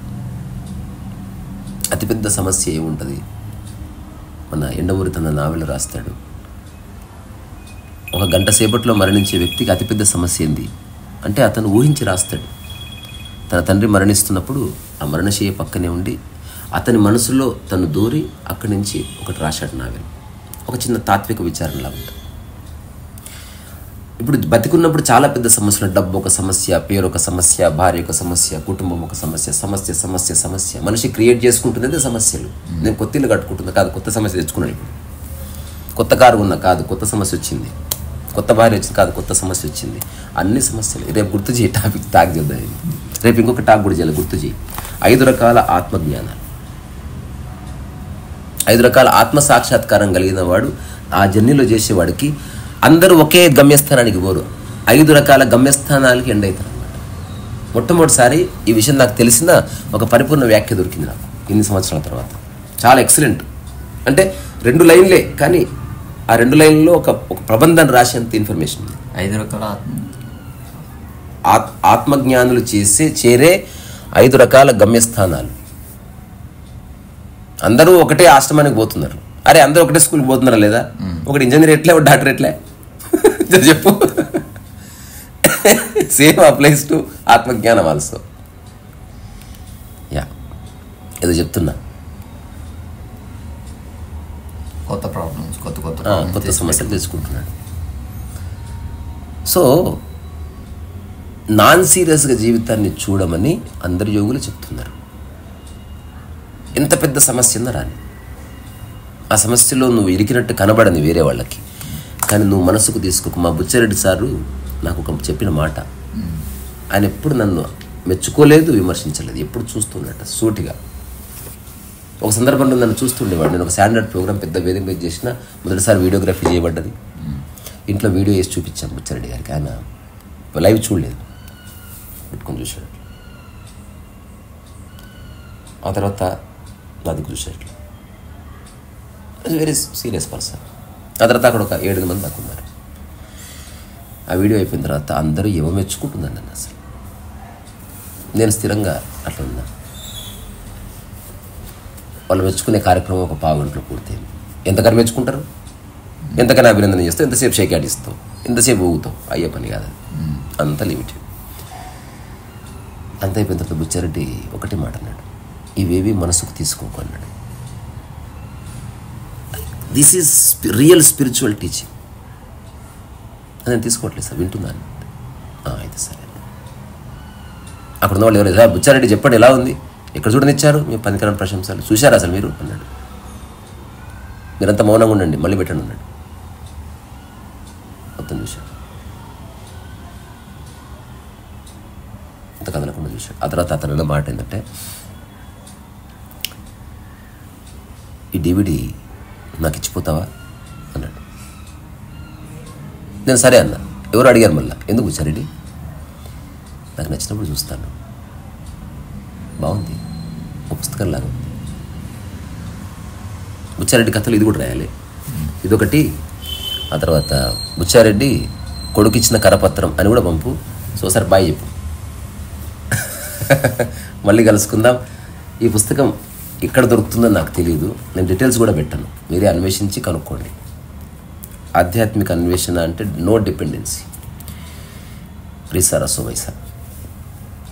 అతిపెద్ద సమస్య ఏముంటుంది మన ఎండమూరి తన నావెల్ రాస్తాడు ఒక గంట సేపట్లో మరణించే వ్యక్తికి అతిపెద్ద సమస్య ఏంది అంటే అతను ఊహించి రాస్తాడు తన తండ్రి మరణిస్తున్నప్పుడు ఆ మరణశయ్య పక్కనే ఉండి అతని మనసులో తను దూరి అక్కడి నుంచి ఒకటి రాశాడు నావెల్ ఒక చిన్న తాత్విక విచారణలా ఉంటుంది ఇప్పుడు బతికున్నప్పుడు చాలా పెద్ద సమస్యలు డబ్బు ఒక సమస్య పేరు ఒక సమస్య భార్య ఒక సమస్య కుటుంబం ఒక సమస్య సమస్య సమస్య సమస్య మనిషి క్రియేట్ చేసుకుంటున్నదే సమస్యలు నేను కొత్త ఇల్లు కట్టుకుంటున్నా కాదు కొత్త సమస్య తెచ్చుకున్నాను ఇప్పుడు కొత్త కారు ఉన్నా కాదు కొత్త సమస్య వచ్చింది కొత్త భార్య వచ్చింది కాదు కొత్త సమస్య వచ్చింది అన్ని సమస్యలు రేపు గుర్తు చేయి టాపిక్ టాక్ చేద్దాం ఇది. రేపు ఇంకొక టాక్ కూడా చేయాలి గుర్తు చేయి ఐదు రకాల ఆత్మజ్ఞానాలు ఐదు రకాల ఆత్మ సాక్షాత్కారం కలిగిన వాడు ఆ జర్నీలో చేసేవాడికి అందరూ ఒకే గమ్యస్థానానికి పోరు ఐదు రకాల గమ్యస్థానాలకి ఎండ్ అవుతారు అన్నమాట మొట్టమొదటిసారి ఈ విషయం నాకు తెలిసిన ఒక పరిపూర్ణ వ్యాఖ్య దొరికింది నాకు ఇన్ని సంవత్సరాల తర్వాత చాలా ఎక్సలెంట్ అంటే రెండు లైన్లే కానీ ఆ రెండు లైన్లో ఒక ఒక ప్రబంధాన్ని రాసేంత ఇన్ఫర్మేషన్ ఉంది ఐదు రకాల ఆత్మ ఆత్ ఆత్మజ్ఞానులు చేసే చేరే ఐదు రకాల గమ్యస్థానాలు అందరూ ఒకటే ఆశ్రమానికి పోతున్నారు అరే అందరూ ఒకటే స్కూల్కి పోతున్నారా లేదా ఒకటి ఇంజనీర్ ఎట్లే ఒక డాక్టర్ ఎట్లే జర చెప్పు సేమ్ అప్లైస్ టు ఆత్మజ్ఞానం ఆల్సో యా ఏదో చెప్తున్నా కొత్త ప్రాబ్లమ్స్ కొత్త కొత్త ఆ, problems కొత్త తెచ్చి సమస్యలు తెచ్చుకుంటున్నాడు సో నాన్ సీరియస్గా జీవితాన్ని చూడమని అందరు యోగులు చెప్తున్నారు ఎంత పెద్ద సమస్య ఉందో రాని ఆ సమస్యలో నువ్వు ఇరికినట్టు కనబడని వేరే వాళ్ళకి కానీ నువ్వు మనసుకు తీసుకోక మా బుచ్చారెడ్డి సారు నాకు ఒక చెప్పిన మాట ఆయన ఎప్పుడు నన్ను మెచ్చుకోలేదు విమర్శించలేదు ఎప్పుడు చూస్తున్నట్ట సూటిగా ఒక సందర్భంలో నన్ను చూస్తుండేవాడు నేను ఒక స్టాండర్డ్ ప్రోగ్రామ్ పెద్ద వేదిక మీద చేసిన మొదటిసారి వీడియోగ్రఫీ చేయబడ్డది ఇంట్లో వీడియో వేసి చూపించాం బుచ్చారెడ్డి గారికి ఆయన లైవ్ చూడలేదు పెట్టుకొని చూశాడు ఆ తర్వాత నా దగ్గర చూశాడు వెరీ సీరియస్ పర్సన్ ఆ తర్వాత అక్కడ ఒక ఏడు మంది దాకా ఉన్నారు ఆ వీడియో అయిపోయిన తర్వాత అందరూ ఏమో మెచ్చుకుంటుందండి నన్ను అసలు నేను స్థిరంగా అట్లా ఉన్నా వాళ్ళు మెచ్చుకునే కార్యక్రమం ఒక పావు గంటలో పూర్తయింది ఎంతకని మెచ్చుకుంటారు ఎంతకని అభినందన చేస్తావు ఎంతసేపు షేక్ ఇస్తావు ఎంతసేపు ఊగుతావు అయ్యే పని కాదు అది అంత లిమిట్ అంత అయిపోయిన తర్వాత బుచ్చారెడ్డి ఒకటి మాట అన్నాడు ఇవేవి మనసుకు తీసుకోకు అన్నాడు this is real spiritual teaching నేను తీసుకోవట్లేదు సార్ వింటున్నాను "ఆ, అయితే సరే అక్కడ ఉన్న వాళ్ళు ఎవరు "రా, బుచ్చారెడ్డి చెప్పండి ఎలా ఉంది ఎక్కడ చూడనిచ్చారు మీ పనికరం ప్రశంసలు చూశారా అసలు మీరు అన్నాడు మీరంతా మౌనంగా ఉండండి మళ్ళీ పెట్టండి అన్నాడు మొత్తం చూశాడు అంత కదలకుండా చూశాడు ఆ తర్వాత అతను అన్న మాట ఏంటంటే ఈ డివిడి నాకు ఇచ్చిపోతావా అన్నాడు నేను సరే అన్నా ఎవరు అడిగారు మళ్ళా ఎందుకు వచ్చారెడ్డి నాకు నచ్చినప్పుడు చూస్తాను బాగుంది ఒక పుస్తకం లాగా ఉంది బుచ్చారెడ్డి కథలు ఇది కూడా రాయాలి ఇదొకటి ఆ తర్వాత బుచ్చారెడ్డి కొడుకిచ్చిన కరపత్రం అని కూడా పంపు సో సార్ బాయ్ చెప్పు మళ్ళీ కలుసుకుందాం ఈ పుస్తకం ఎక్కడ దొరుకుతుందో నాకు తెలియదు నేను డీటెయిల్స్ కూడా పెట్టాను మీరే అన్వేషించి కనుక్కోండి ఆధ్యాత్మిక అన్వేషణ అంటే నో డిపెండెన్సీ రీసా రసో వైసా